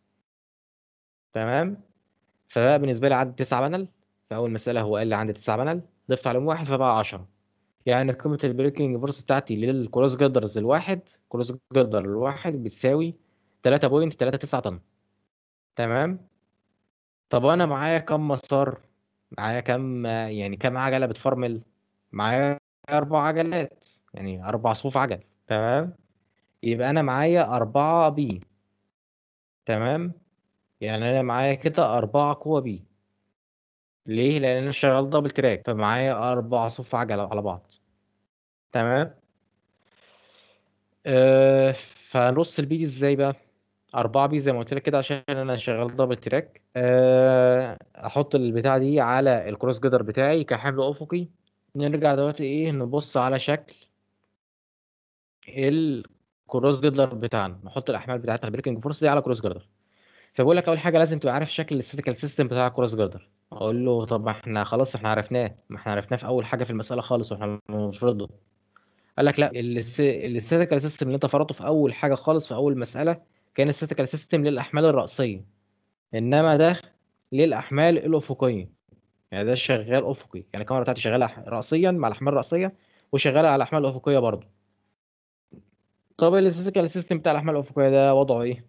تمام؟ فبقى بالنسبة لي عدد تسعة بانل في أول مسألة هو قال لي عندي تسعة بانل ضفت عليهم واحد فبقى عشرة يعني قيمة البريكنج فورس بتاعتي للكروس جدرز الواحد كروس جدر الواحد بتساوي تلاتة بوينت تلاتة تسعة طن تمام طب أنا معايا كم مسار معايا كم يعني كم عجلة بتفرمل معايا أربع عجلات يعني أربع صفوف عجل تمام يبقى أنا معايا أربعة بي تمام يعني أنا معايا كده أربعة قوة بي ليه؟ لأن أنا شغال دبل تراك فمعايا أربع صفوف عجلة على بعض تمام أه فنص البي دي ازاي بقى؟ أربعة بي زي ما قلت لك كده عشان أنا شغال دبل تراك أه أحط البتاع دي على الكروس جدر بتاعي كحمل أفقي نرجع دلوقتي إيه نبص على شكل الكروس جدر بتاعنا نحط الأحمال بتاعتنا البريكنج فورس دي على كروس جدر فبقول لك أول حاجة لازم تبقى عارف شكل الستيكال سيستم بتاع الكروس جدر أقول له طب ما إحنا خلاص إحنا عرفناه ما إحنا عرفناه في أول حاجة في المسألة خالص وإحنا بنفرضه قال لك لا الستاتيكال سيستم اللي انت فرضته في اول حاجه خالص في اول مساله كان الستاتيكال سيستم للاحمال الراسيه انما ده للاحمال الافقيه يعني ده شغال افقي يعني الكاميرا بتاعتي شغاله راسيا مع الاحمال الراسيه وشغاله على الاحمال الافقيه برضه طب الستاتيكال سيستم بتاع الاحمال الافقيه ده وضعه ايه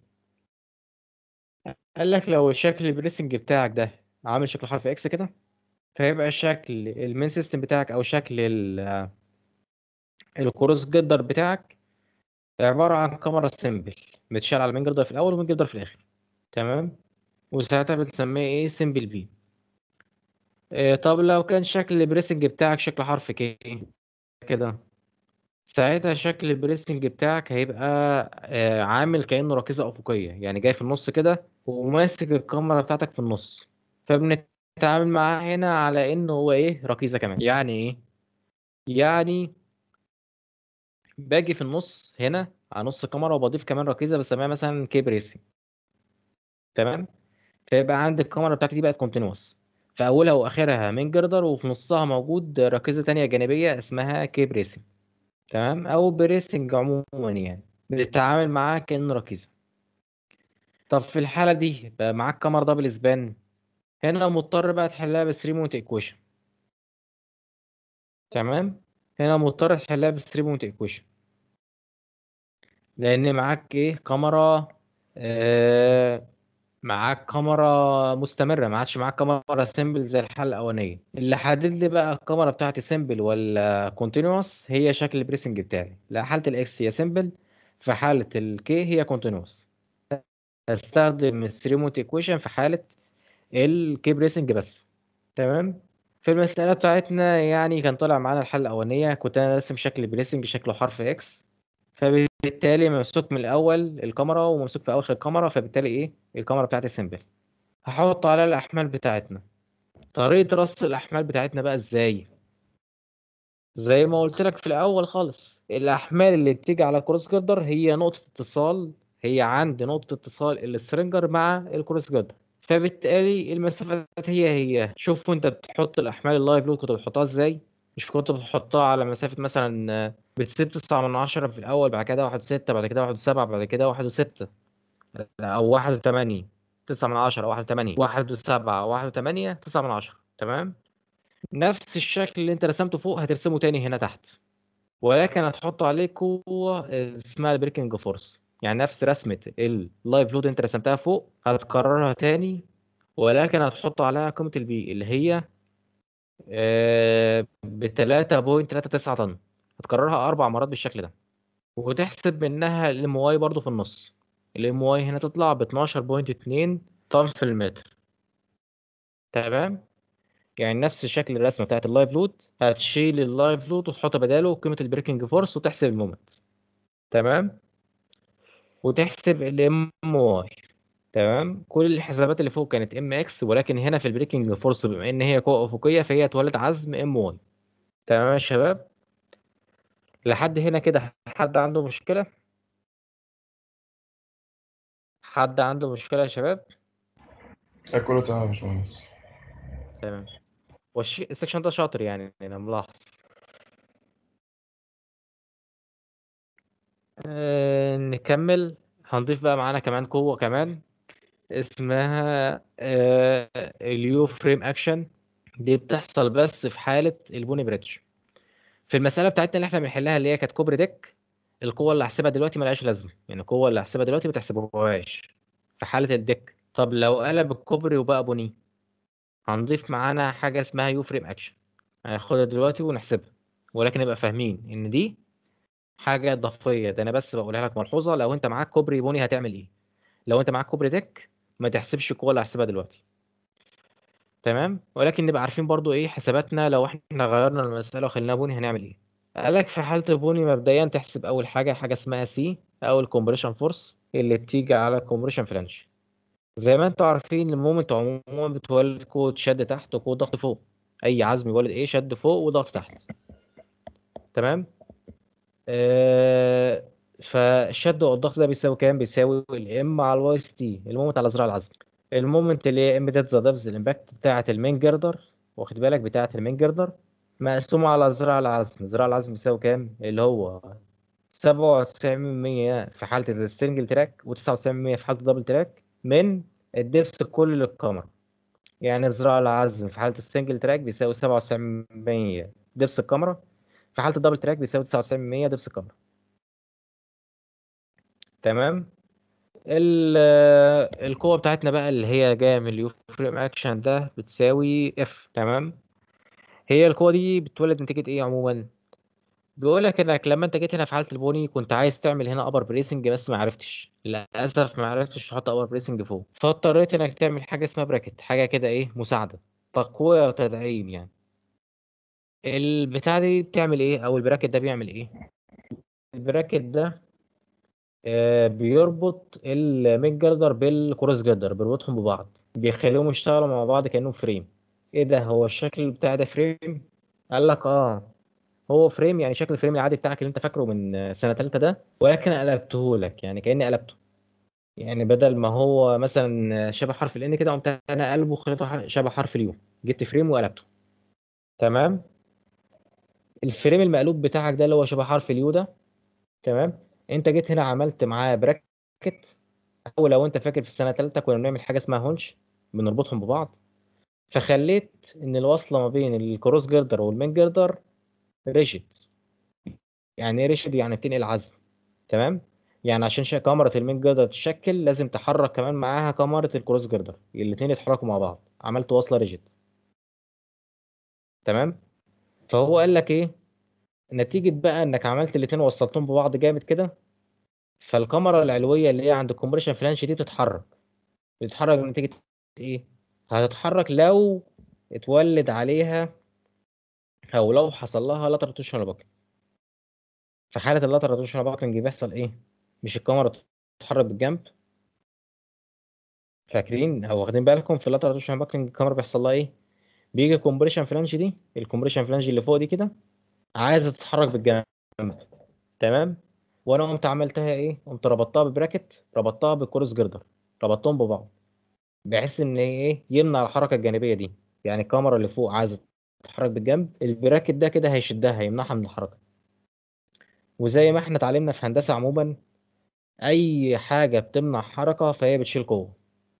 قال لك لو شكل البريسنج بتاعك ده عامل شكل حرف اكس كده فيبقى شكل المين سيستم بتاعك او شكل ال الكروس جدر بتاعك عبارة عن كاميرا سيمبل متشال على المين جردر في الأول ومين جردر في الآخر تمام وساعتها بنسميه إيه سيمبل بي إيه طب لو كان شكل البريسنج بتاعك شكل حرف كي كده ساعتها شكل البريسنج بتاعك هيبقى آه عامل كأنه ركيزة أفقية يعني جاي في النص كده وماسك الكاميرا بتاعتك في النص فبنتعامل معاه هنا على إنه هو إيه ركيزة كمان يعني إيه يعني باجي في النص هنا على نص الكاميرا وبضيف كمان ركيزه بسميها مثلا كيب ريسنج تمام فيبقى عندي الكاميرا بتاعتي دي بقت كونتينوس في اولها واخرها من جردر وفي نصها موجود ركيزه تانية جانبيه اسمها كيب ريسنج تمام او بريسنج عموما يعني بتتعامل معاها كانه ركيزه طب في الحاله دي بقى معاك كاميرا دبل سبان هنا مضطر بقى تحلها ب 3 بوينت ايكويشن تمام هنا مضطر تحلها ب 3 بوينت ايكويشن لان معاك ايه كاميرا آه معاك كاميرا مستمره ما عادش معاك كاميرا سيمبل زي الحاله الاولانيه اللي حدد لي بقى الكاميرا بتاعتي سيمبل ولا كونتينوس هي شكل البريسنج بتاعي لا حاله الاكس هي سيمبل في حاله الكي هي كونتينوس استخدم الثريموت ايكويشن في حاله الكي بريسنج بس تمام في المسألة بتاعتنا يعني كان طالع معانا الحلة الأولانية كنت أنا راسم شكل بريسنج شكله حرف إكس فبالتالي ممسوك من الأول الكاميرا وممسوك في أواخر الكاميرا فبالتالي إيه الكاميرا بتاعتي سيمبل هحط على الأحمال بتاعتنا طريقة رص الأحمال بتاعتنا بقى إزاي زي ما قلت لك في الأول خالص الأحمال اللي بتيجي على كروس جردر هي نقطة اتصال هي عند نقطة اتصال السترنجر مع الكروس جردر فبالتالي المسافات هي هي شوف انت بتحط الاحمال اللايف لود كنت بتحطها ازاي مش كنت بتحطها على مسافه مثلا بتسيب تسعة من عشرة في الأول بعد كده واحد وستة بعد كده واحد وسبعة بعد كده واحد وستة أو واحد وتمانية تسعة من عشرة واحد وتمانية واحد وسبعة واحد وتمانية تسعة من عشرة تمام نفس الشكل اللي انت رسمته فوق هترسمه تاني هنا تحت ولكن هتحط عليه قوة اسمها البريكنج فورس يعني نفس رسمة اللايف لود انت رسمتها فوق هتكررها تاني ولكن هتحط عليها قيمة البي اللي هي ب 3.39 طن هتكررها أربع مرات بالشكل ده وتحسب منها الام واي برضو في النص الام واي هنا تطلع ب 12.2 طن في المتر تمام يعني نفس شكل الرسمه بتاعت اللايف لود هتشيل اللايف لود وتحط بداله قيمه البريكنج فورس وتحسب المومنت تمام وتحسب الام واي تمام كل الحسابات اللي فوق كانت ام اكس ولكن هنا في البريكنج فورس بما ان هي قوه افقيه فهي تولد عزم ام واي تمام يا شباب لحد هنا كده حد عنده مشكله حد عنده مشكله يا شباب آه، كله تمام يا باشمهندس تمام والشيء السكشن ده شاطر يعني انا ملاحظ أه نكمل هنضيف بقى معانا كمان قوة كمان اسمها أه اليو فريم اكشن دي بتحصل بس في حالة البوني بريدج في المسألة بتاعتنا اللي احنا بنحلها اللي هي كانت كوبري ديك القوة اللي هحسبها دلوقتي ملهاش لازمة يعني القوة اللي هحسبها دلوقتي ما تحسبوهاش في حالة الديك طب لو قلب الكوبري وبقى بوني هنضيف معانا حاجة اسمها يو فريم اكشن هناخدها دلوقتي ونحسبها ولكن نبقى فاهمين ان دي حاجة اضافية ده انا بس بقولها لك ملحوظة لو انت معاك كوبري بوني هتعمل ايه لو انت معاك كوبري ديك ما تحسبش القوة اللي هحسبها دلوقتي تمام ولكن نبقى عارفين برضو ايه حساباتنا لو احنا غيرنا المسألة وخليناها بوني هنعمل ايه قالك في حالة البوني مبدئيا تحسب اول حاجة حاجة اسمها سي او الكومبريشن فورس اللي بتيجي على الكومبريشن فلانج زي ما انتوا عارفين المومنت عموما بتولد قوة شد تحت وقوة ضغط فوق أي عزم يولد إيه شد فوق وضغط تحت تمام آه فالشد والضغط ده بيساوي كام؟ بيساوي الام على الواي اس تي المومنت على ذراع العزم المومنت اللي هي ام ديت ذا دبز الامباكت بتاعة المين جردر واخد بالك بتاعة المين جردر مقسومة على ذراع العزم ذراع العزم بيساوي كام؟ اللي هو 97% في حالة السنجل تراك و99% في حالة الدبل تراك من الدبس الكلي للكاميرا يعني ذراع العزم في حالة السنجل تراك بيساوي 97% دبس الكاميرا في حالة الدبل تراك بيساوي 99% دبس الكاميرا تمام القوة بتاعتنا بقى اللي هي جاية من اليو فريم اكشن ده بتساوي اف تمام هي القوة دي بتولد نتيجة ايه عموما بيقول لك انك لما انت جيت هنا في حاله البوني كنت عايز تعمل هنا ابر بريسنج بس ما عرفتش للاسف ما عرفتش تحط ابر بريسنج فوق فاضطريت انك تعمل حاجه اسمها براكت حاجه كده ايه مساعده تقويه وتدعيم يعني البتاع دي بتعمل ايه او البراكت ده بيعمل ايه البراكت ده آه بيربط الميد جردر بالكروس جردر بيربطهم ببعض بيخليهم يشتغلوا مع بعض كانهم فريم ايه ده هو الشكل بتاع ده فريم قال لك اه هو فريم يعني شكل الفريم العادي بتاعك اللي انت فاكره من سنه ثالثه ده ولكن قلبته لك يعني كاني قلبته يعني بدل ما هو مثلا شبه حرف الان كده قمت انا قلبه خليته شبه حرف اليو جبت فريم وقلبته تمام الفريم المقلوب بتاعك ده اللي هو شبه حرف اليو ده تمام انت جيت هنا عملت معاه براكت او لو انت فاكر في السنه ثالثه كنا بنعمل حاجه اسمها هونش بنربطهم ببعض فخليت ان الوصله ما بين الكروس جردر والمين جردر ريجيد يعني ايه ريجيد يعني بتنقل عزم تمام يعني عشان كاميرا المين جردر تتشكل لازم تحرك كمان معاها كاميرا الكروس جردر الاثنين يتحركوا مع بعض عملت وصله ريجيد تمام فهو قال لك ايه نتيجه بقى انك عملت الاثنين وصلتهم ببعض جامد كده فالكاميرا العلويه اللي هي عند الكومبريشن فلانش دي بتتحرك بتتحرك نتيجه ايه هتتحرك لو اتولد عليها او لو حصل لها لاتر توشن باكلينج في حاله اللاتر توشن باكلينج بيحصل ايه مش الكاميرا تتحرك بالجنب فاكرين او واخدين بالكم في اللاتر توشن باكلينج الكاميرا بيحصل لها ايه بيجي كومبريشن فلانج دي الكومبريشن فلانج اللي فوق دي كده عايزه تتحرك بالجنب تمام وانا قمت عملتها ايه قمت ربطتها ببراكت ربطتها بالكروس جردر ربطتهم ببعض بحيث ان ايه يمنع الحركه الجانبيه دي يعني الكاميرا اللي فوق عايزه تتحرك بالجنب البراكت ده كده هيشدها هيمنعها من الحركه وزي ما احنا اتعلمنا في هندسة عموما اي حاجة بتمنع حركة فهي بتشيل قوة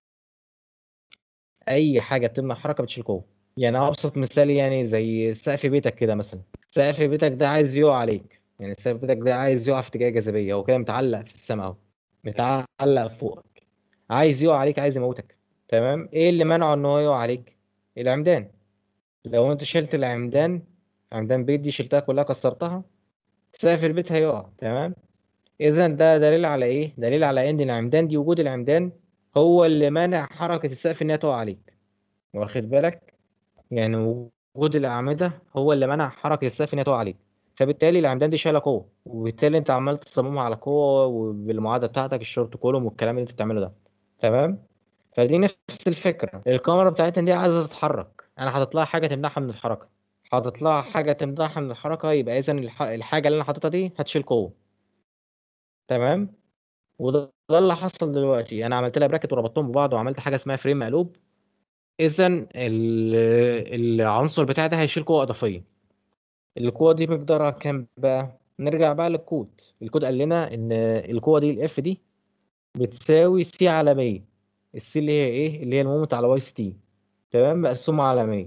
اي حاجة بتمنع حركة بتشيل قوة يعني ابسط مثال يعني زي سقف بيتك كده مثلا سقف بيتك ده عايز يقع عليك يعني سقف بيتك ده عايز يقع في اتجاه جاذبية هو كده متعلق في السماء اهو متعلق فوقك عايز يقع عليك عايز يموتك تمام ايه اللي منعه ان هو يقع عليك العمدان لو انت شلت العمدان عمدان بيت دي شلتها كلها كسرتها سقف البيت هيقع تمام اذا ده دليل على ايه دليل على ان العمدان دي وجود العمدان هو اللي مانع حركة السقف انها تقع عليك واخد بالك يعني وجود الأعمدة هو اللي منع حركة السقف انها تقع عليك فبالتالي العمدان دي شايلة قوة وبالتالي انت عمال تصممها على قوة وبالمعادلة بتاعتك الشورت كولوم والكلام اللي انت بتعمله ده تمام فدي نفس الفكرة الكاميرا بتاعتنا دي عايزة تتحرك انا حاطط لها حاجة تمنعها من الحركة حاطط لها حاجة تمنعها من الحركة يبقى اذا الح- الحاجة اللي انا حاططها دي هتشيل قوة تمام وده ده اللي حصل دلوقتي انا عملت لها براكت وربطتهم ببعض وعملت حاجه اسمها فريم مقلوب اذا العنصر بتاعي ده هيشيل قوه اضافيه القوه دي مقدارها كام بقى نرجع بقى للكود الكود قال لنا ان القوه دي الاف دي بتساوي سي على 100 السي اللي هي ايه اللي هي المومنت على واي سي تي تمام مقسومه على 100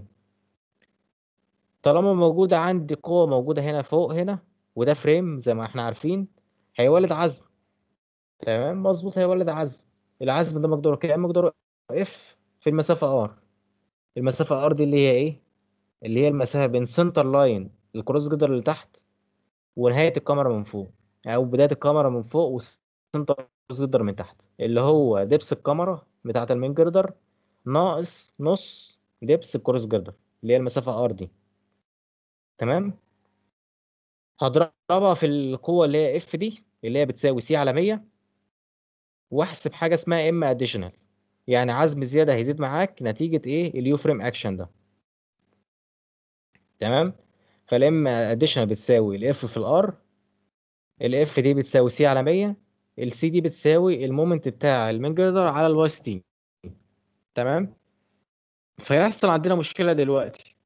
طالما موجوده عندي قوه موجوده هنا فوق هنا وده فريم زي ما احنا عارفين هيولد عزم تمام مظبوط هيولد عزم العزم ده مقداره كام مقداره اف في المسافه ار المسافه ار دي اللي هي ايه اللي هي المسافه بين سنتر لاين الكروس جدر اللي تحت ونهايه الكاميرا من فوق او بدايه الكاميرا من فوق وسنتر الكروس جدر من تحت اللي هو دبس الكاميرا بتاعه المين جردر ناقص نص دبس الكروس جردر اللي هي المسافه ار دي تمام هضربها في القوه اللي هي اف دي اللي هي بتساوي سي على 100 واحسب حاجه اسمها ام اديشنال يعني عزم زياده هيزيد معاك نتيجه ايه اليو فريم اكشن ده تمام فالام اديشنال بتساوي الاف في الار الاف دي بتساوي سي على 100 السي دي بتساوي المومنت بتاع المين جردر على الواي اس تي تمام فيحصل عندنا مشكله دلوقتي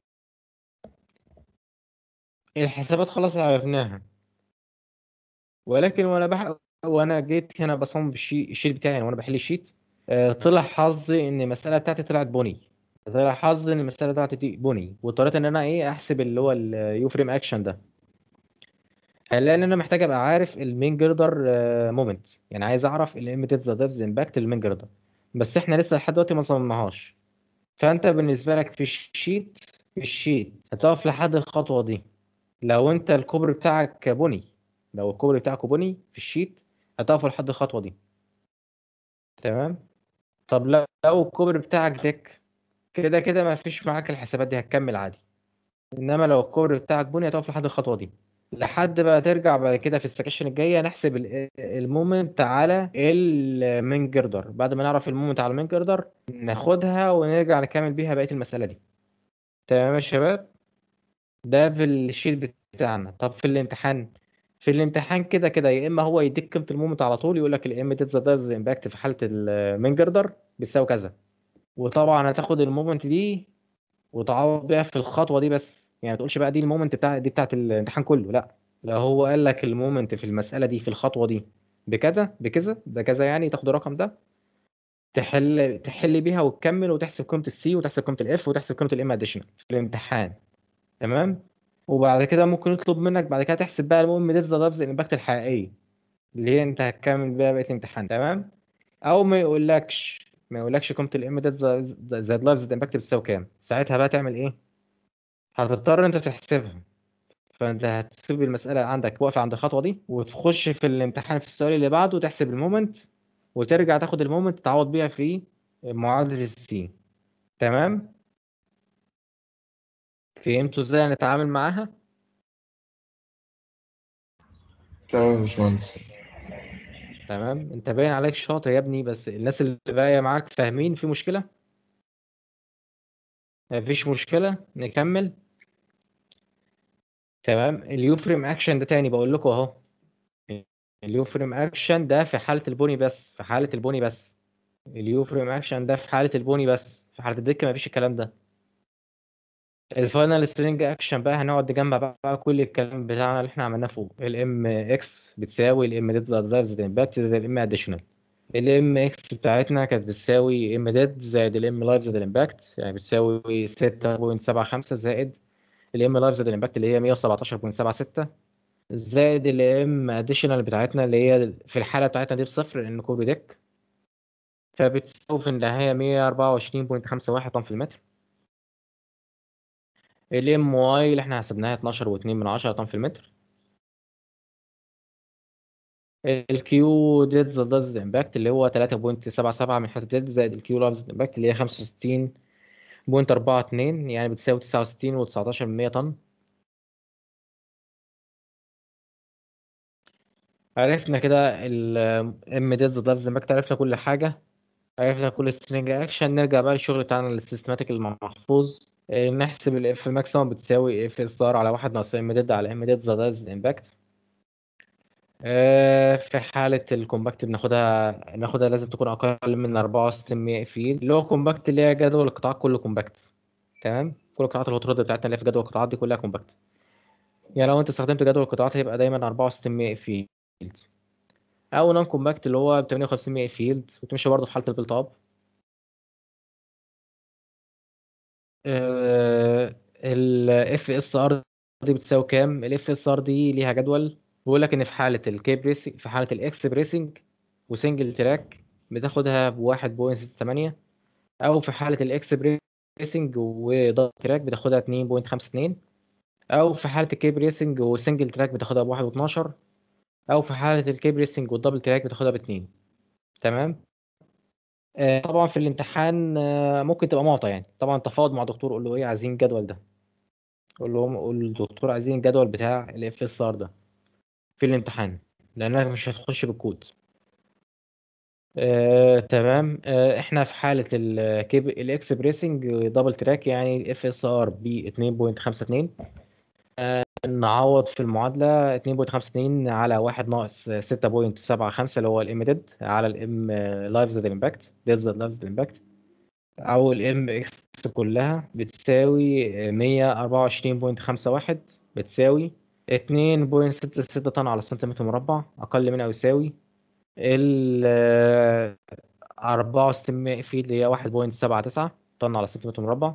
الحسابات خلاص عرفناها ولكن وانا بح... وانا جيت هنا بصمم بالشيت الشيت بتاعي يعني وانا بحل الشيت آه، طلع حظي ان المساله بتاعتي طلعت بوني طلع حظي ان المساله بتاعتي دي بوني واضطريت ان انا ايه احسب اللي هو اليو فريم اكشن ده هنلاقي ان انا محتاج ابقى عارف المين جردر مومنت يعني عايز اعرف الايميتد ذا ديفز امباكت للمين جردر بس احنا لسه لحد دلوقتي ما صممناهاش فانت بالنسبه لك في الشيت في الشيت هتقف لحد الخطوه دي لو انت الكوبري بتاعك بني لو الكوبري بتاعك بني في الشيت هتقف لحد الخطوه دي تمام طب لو لو الكوبري بتاعك ديك كده كده ما فيش معاك الحسابات دي هتكمل عادي انما لو الكوبري بتاعك بني هتقف لحد الخطوه دي لحد بقى ترجع بعد كده في السكشن الجايه نحسب ال- المومنت على المين جردر بعد ما نعرف المومنت على المين جردر ناخدها ونرجع نكمل بيها بقيه المساله دي تمام يا شباب ده في الشيت بتاعنا طب في الامتحان في الامتحان كده كده يا اما هو يديك قيمه المومنت على طول يقول لك الام ذا دايفز امباكت في حاله المين جردر بيساوي كذا وطبعا هتاخد المومنت دي وتعوض بيها في الخطوه دي بس يعني ما تقولش بقى دي المومنت بتاع دي بتاعت الامتحان كله لا لو هو قال لك المومنت في المساله دي في الخطوه دي بكذا بكذا ده كذا يعني تاخد الرقم ده تحل تحل بيها وتكمل وتحسب قيمه السي وتحسب قيمه الاف وتحسب قيمه الام اديشنال في الامتحان تمام وبعد كده ممكن يطلب منك بعد كده تحسب بقى المهم ديت ذا لفظ الامباكت الحقيقيه اللي هي انت هتكمل بيها بقيه الامتحان تمام او ما يقولكش ما يقولكش قيمه الام ديت ذا لفظ الامباكت بتساوي كام ساعتها بقى تعمل ايه هتضطر انت تحسبها فانت هتسيب المساله عندك واقفه عند الخطوه دي وتخش في الامتحان في السؤال اللي بعده وتحسب المومنت وترجع تاخد المومنت تعوض بيها في معادله السي تمام فهمتوا ازاي هنتعامل معاها تمام يا باشمهندس تمام انت باين عليك شاطر يا ابني بس الناس اللي باقيه معاك فاهمين في مشكله مفيش مشكله نكمل تمام اليو فريم اكشن ده تاني بقول لكم اهو اليو فريم اكشن ده في حاله البوني بس في حاله البوني بس اليو فريم اكشن ده في حاله البوني بس في حاله الدكه مفيش الكلام ده الفاينل سترينج اكشن بقى هنقعد نجمع بقى كل الكلام بتاعنا اللي احنا عملناه فوق الام اكس بتساوي الام ديد زائد لايف زائد امباكت زائد الام اديشنال الام اكس بتاعتنا كانت بتساوي ام ديد زائد الام لايف زائد الامباكت يعني بتساوي 6.75 زائد الام لايف زائد الامباكت اللي هي 117.76 زائد الام اديشنال بتاعتنا اللي هي في الحاله بتاعتنا دي بصفر لان كوبري ديك فبتساوي في النهايه 124.51 طن في المتر الام واي اللي احنا حسبناها 12.2 من 10 طن في المتر الكيو ديد زائد امباكت اللي هو 3.77 من حته ديد زائد الكيو لابز امباكت اللي هي 65.42 يعني بتساوي 69 و19 من 100 طن عرفنا كده الام ديد زائد امباكت عرفنا كل حاجه عرفنا كل سترينج اكشن نرجع بقى للشغل بتاعنا السيستماتيك المحفوظ آه، نحسب الاف ماكسيمم بتساوي اف اس ار على واحد ناقص ام ديد على ام ديد زائد الامباكت آه، في حالة الكومباكت بناخدها ناخدها لازم تكون أقل من 64 فيل اللي هو كومباكت اللي هي جدول القطاعات كله كومباكت تمام كل قطاعات الهوت رود بتاعتنا اللي في جدول القطاعات دي كلها كومباكت يعني لو أنت استخدمت جدول القطاعات هيبقى دايما 64 فيلد أو نون كومباكت اللي هو ب 58 فيلد وتمشي برضه في حالة البيلت أب الاف اس ار دي بتساوي كام الاف اس ار دي ليها جدول بيقول لك ان في حاله الكي بريسنج في حاله الاكس بريسنج وسنجل تراك بتاخدها ب 1.68 او في حاله الاكس بريسنج ودبل تراك بتاخدها 2.52 او في حاله الكي بريسنج وسنجل تراك بتاخدها ب 1.12 او في حاله الكي بريسنج والدبل تراك بتاخدها ب 2 تمام آه، طبعا في الامتحان آه، ممكن تبقى معطى يعني طبعا تفاوض مع دكتور قول له ايه عايزين الجدول ده قول لهم قول للدكتور عايزين الجدول بتاع الاف اس ار ده في الامتحان لانك مش هتخش بالكود آه، تمام آه، احنا في حالة الكيب الاكسبريسنج دبل تراك يعني اف اس ار ب 2.52 آه، نعوض في المعادلة 2.52 على 1 ناقص 6.75 اللي هو الام ديد على الام لايف زد امباكت ديد زد لايف زد امباكت او الام اكس كلها بتساوي 124.51 بتساوي 2.66 طن على سنتيمتر مربع أقل من أو يساوي ال 64 في اللي هي 1.79 طن على سنتيمتر مربع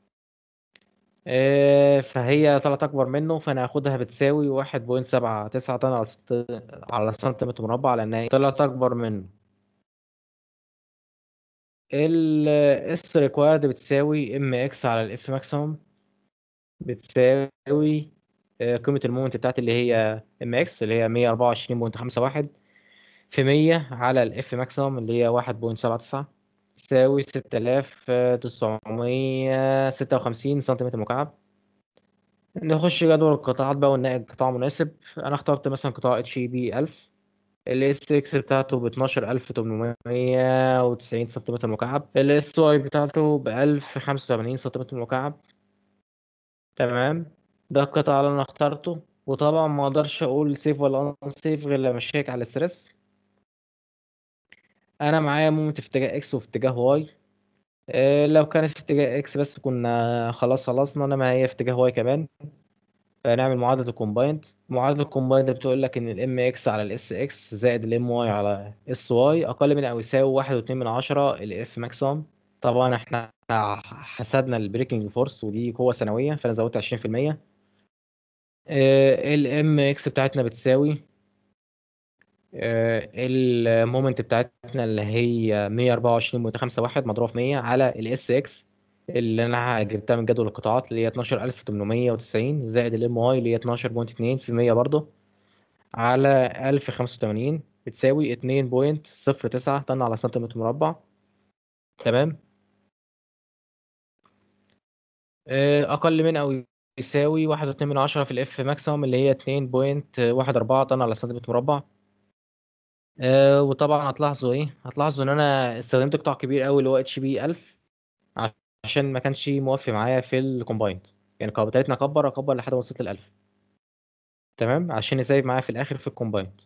آه، فهي طلعت أكبر منه فأنا هاخدها بتساوي 1.79 طن على ست... على سنتيمتر مربع لأنها طلعت أكبر منه ال اس ريكوايرد بتساوي ام اكس على الاف ماكسيموم بتساوي آه، قيمة المومنت بتاعتي اللي هي ام اكس اللي هي 124.51 في 100 على الاف ماكسيمم اللي هي 1.79 تساوي 6956 سنتيمتر مكعب نخش جدول القطاعات بقى ونلاقي قطاع مناسب انا اخترت مثلا قطاع اتش اي بي 1000 الاس اكس بتاعته ب 12890 سنتيمتر مكعب الاس واي بتاعته ب 1085 سنتيمتر مكعب تمام ده القطاع اللي انا اخترته وطبعا ما اقدرش اقول سيف ولا ان سيف غير لما اشيك على الستريس انا معايا مومنت في اتجاه اكس وفي اتجاه واي إيه لو كانت في اتجاه اكس بس كنا خلاص خلصنا انما هي في اتجاه واي كمان فنعمل معادله الكومبايند معادله الكومبايند بتقول لك ان الام اكس على الاس اكس زائد الام واي على اس واي اقل من او يساوي واحد واتنين من عشرة الاف ماكسيمم طبعا احنا حسبنا البريكنج فورس ودي قوه سنويه فانا زودت عشرين في المية الام اكس بتاعتنا بتساوي المومنت بتاعتنا اللي هي 124.51 مضروب في 100 على الاس اكس اللي انا جبتها من جدول القطاعات اللي هي 12890 زائد الام واي اللي هي 12.2 في 100 برضه على 1085 بتساوي 2.09 طن على سنتيمتر مربع تمام اقل من او يساوي 1.2 من عشرة في الاف ماكسيموم اللي هي 2.14 طن على سنتيمتر مربع أه وطبعا هتلاحظوا ايه هتلاحظوا ان انا استخدمت قطاع كبير قوي اللي هو اتش بي 1000 عشان ما كانش موفي معايا في الكومبايند يعني ابتديت اكبر اكبر لحد ما وصلت ل 1000 تمام عشان يسيب معايا في الاخر في الكومبايند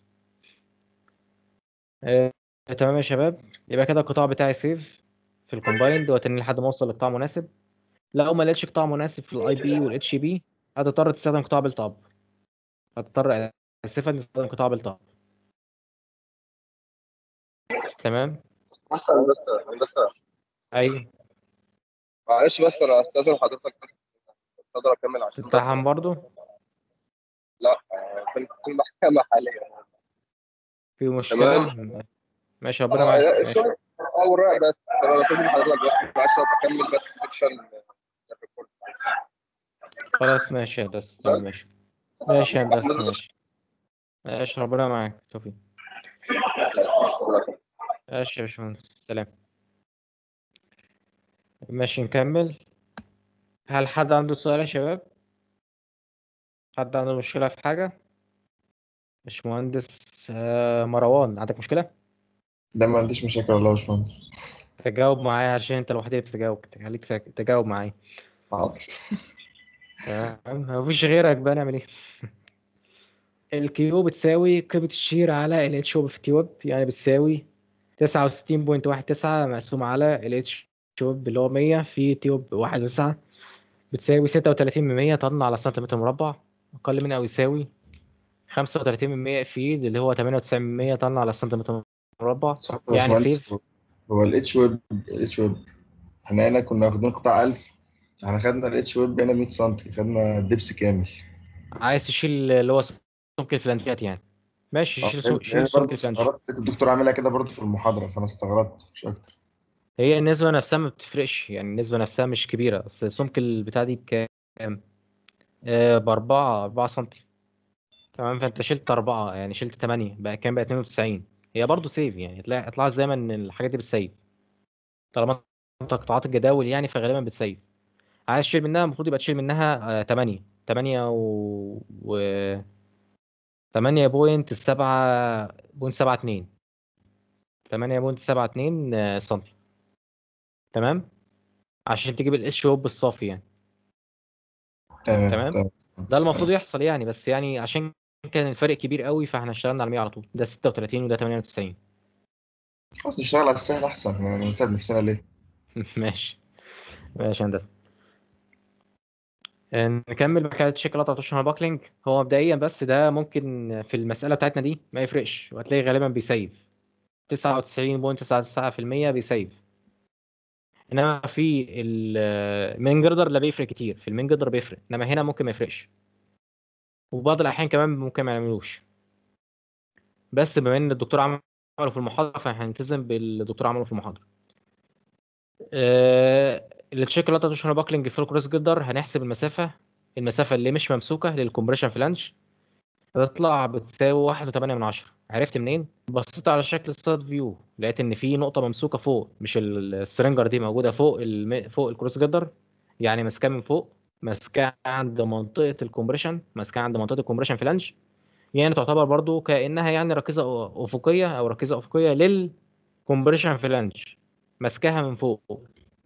أه تمام يا شباب يبقى كده القطاع بتاعي سيف في الكومبايند واتني لحد ما اوصل لقطاع مناسب لو ما لقيتش قطاع مناسب في الاي بي والاتش بي هتضطر تستخدم قطاع بيلت اب هتضطر اسفا تستخدم قطاع بيلت اب تمام هندسه هندسه ايوه معلش بس انا استاذن حضرتك بس اقدر اكمل عشان بس تمتحن برضو لا آه، في في المحكمه حاليا في مشكلة ماشي ربنا معاك آه، ماشي شوية اوراق بس انا استاذن حضرتك بس معلش لو بكمل بس السكشن خلاص ماشي يا هندسة تمام ماشي ماشي يا هندسة ماشي ماشي ربنا معاك توفيق ماشي يا باشمهندس سلام ماشي نكمل هل حد عنده سؤال يا شباب؟ حد عنده مشكلة في حاجة؟ باشمهندس آه، مروان عندك مشكلة؟ ده ما عنديش مشاكل والله يا باشمهندس تجاوب معايا عشان انت الوحيد اللي بتتجاوب خليك تج- تجاوب معايا حاضر تمام مفيش غيرك بقى نعمل ايه الكيو بتساوي قيمة الشير على ال اتش ويب في تي ويب يعني بتساوي تسعة وستين بوينت واحد تسعة مقسوم على ال اتش ويب اللي هو مية في تي ويب واحد وتسعة بتساوي ستة وتلاتين من مية طن على سنتيمتر مربع أقل من أو يساوي خمسة وتلاتين من مية فيد اللي هو تمانية وتسعين من مية طن على سنتيمتر مربع صح يا يعني باشمهندس سيف هو الاتش ويب الاتش ويب احنا هنا كنا واخدين قطاع 1000 احنا خدنا الاتش ويب هنا 100 سم خدنا دبس كامل عايز تشيل اللي هو سمك الفلانجات يعني ماشي شيل سم- شيل يعني سمك برضه الفلانج استغربت الدكتور عاملها كده برضه في المحاضرة فأنا استغربت مش أكتر هي النسبة نفسها ما بتفرقش يعني النسبة نفسها مش كبيرة بس سمك البتاع دي بكام؟ آه بأربعة أربعة سنتي تمام فأنت شلت أربعة يعني شلت تمانية بقى كام بقى اتنين وتسعين هي برضه سيف يعني تلاقي تلاحظ دايما إن الحاجات دي بتسيف طالما أنت قطاعات الجداول يعني فغالبا بتسيف عايز تشيل منها المفروض يبقى تشيل منها آه تمانية تمانية و, و... تمانية بوينت سبعة بوينت سبعة اتنين تمانية بوينت سبعة اتنين آه، سنتي تمام عشان تجيب الاس شوب الصافي يعني تمام تمام. تمام ده المفروض يحصل يعني بس يعني عشان كان الفرق كبير قوي فاحنا اشتغلنا على 100 على طول ده 36 وده 98 خلاص نشتغل على السهل أحسن يعني نتعب نفسنا ليه؟ ماشي ماشي يا هندسه آه، نكمل بقى كده تشيك لقطه توشن باكلينج هو مبدئيا بس ده ممكن في المساله بتاعتنا دي ما يفرقش وهتلاقي غالبا بيسيف 99.99% بيسيف انما في المين جردر لا بيفرق كتير في المين جردر بيفرق انما هنا ممكن ما يفرقش وبعض الاحيان كمان ممكن ما يعملوش بس بما ان الدكتور عمله في المحاضره فاحنا هنلتزم بالدكتور عمله في المحاضره آه، التشيك لا تشمل باكلينج في الكروس جدر هنحسب المسافه المسافه اللي مش ممسوكه للكومبريشن فلانج هتطلع بتساوي واحد وتمانية من عشرة عرفت منين؟ بصيت على شكل السايد فيو لقيت ان في نقطه ممسوكه فوق مش ال- السرنجر دي موجوده فوق الم... فوق الكروس جدر يعني ماسكاه من فوق ماسكاه عند منطقه الكومبريشن ماسكاه عند منطقه الكومبريشن فلانج يعني تعتبر برضو كانها يعني ركيزه افقيه او ركيزه افقيه للكومبريشن فلانج ماسكاها من فوق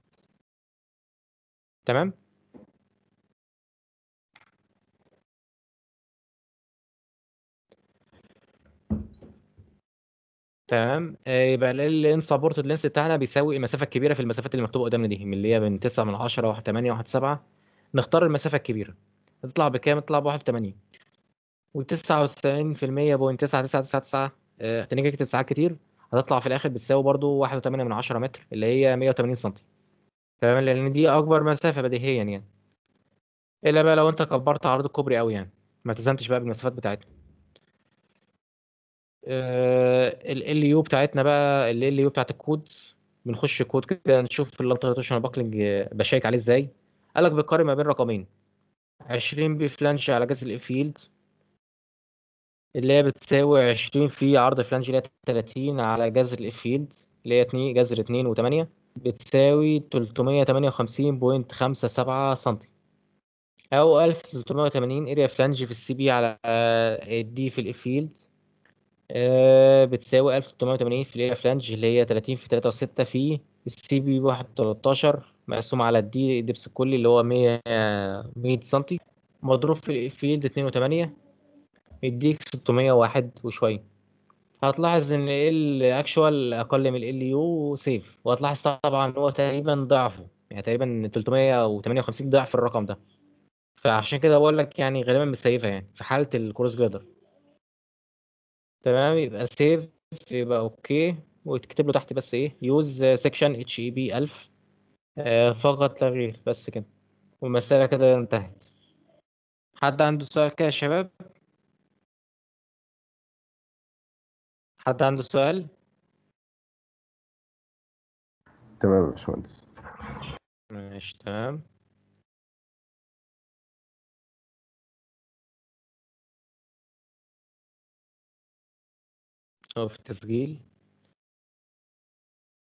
تمام تمام آه، يبقى الان سبورتد لينس بتاعنا بيساوي المسافه الكبيره في المسافات اللي مكتوبه قدامنا دي من اللي هي من 9 من 10 1 8 1 7 نختار المسافه الكبيره هتطلع بكام تطلع ب 1 8 و99% بوينت 9999 آه، هتيجي تكتب ساعات كتير هتطلع في الاخر بتساوي برضو 1 8 من 10 متر اللي هي 180 سم تمام لان دي اكبر مسافه بديهيا يعني الا بقى لو انت كبرت عرض الكوبري قوي يعني ما التزمتش بقى بالمسافات بتاعتنا ال يو بتاعتنا بقى ال يو بتاعت الكود بنخش كود كده نشوف اللانتريتوشن باكلينج بشيك عليه ازاي قال لك بيقارن ما بين رقمين 20 بي فلانج على جذر الاف فيلد اللي هي بتساوي 20 في عرض فلانج اللي هي 30 على جذر الاف فيلد اللي هي 2 جذر 2 و8 بتساوي 358.57 سم او 1380 اريا فلانج في السي بي على الدي في الاف فيلد آه، بتساوي 1380 في الاريا فلانج اللي هي 30 في 3 و6 في السي بي 113 مقسوم على الدي الدبس الكلي اللي هو 100 100 سم مضروب في الفيلد 2 و8 يديك 601 وشويه هتلاحظ ان ال اكشوال اقل من ال يو سيف وهتلاحظ طبعا ان هو تقريبا ضعفه يعني تقريبا 358 ضعف الرقم ده فعشان كده بقول لك يعني غالبا مسيفه يعني في حاله الكروس جردر تمام يبقى سيف يبقى اوكي ويتكتب له تحت بس ايه يوز سيكشن اتش اي بي 1000 آه، فقط لا غير بس كده والمسألة كده انتهت حد عنده سؤال كده يا شباب حد عنده سؤال تمام يا باشمهندس ماشي تمام هو في التسجيل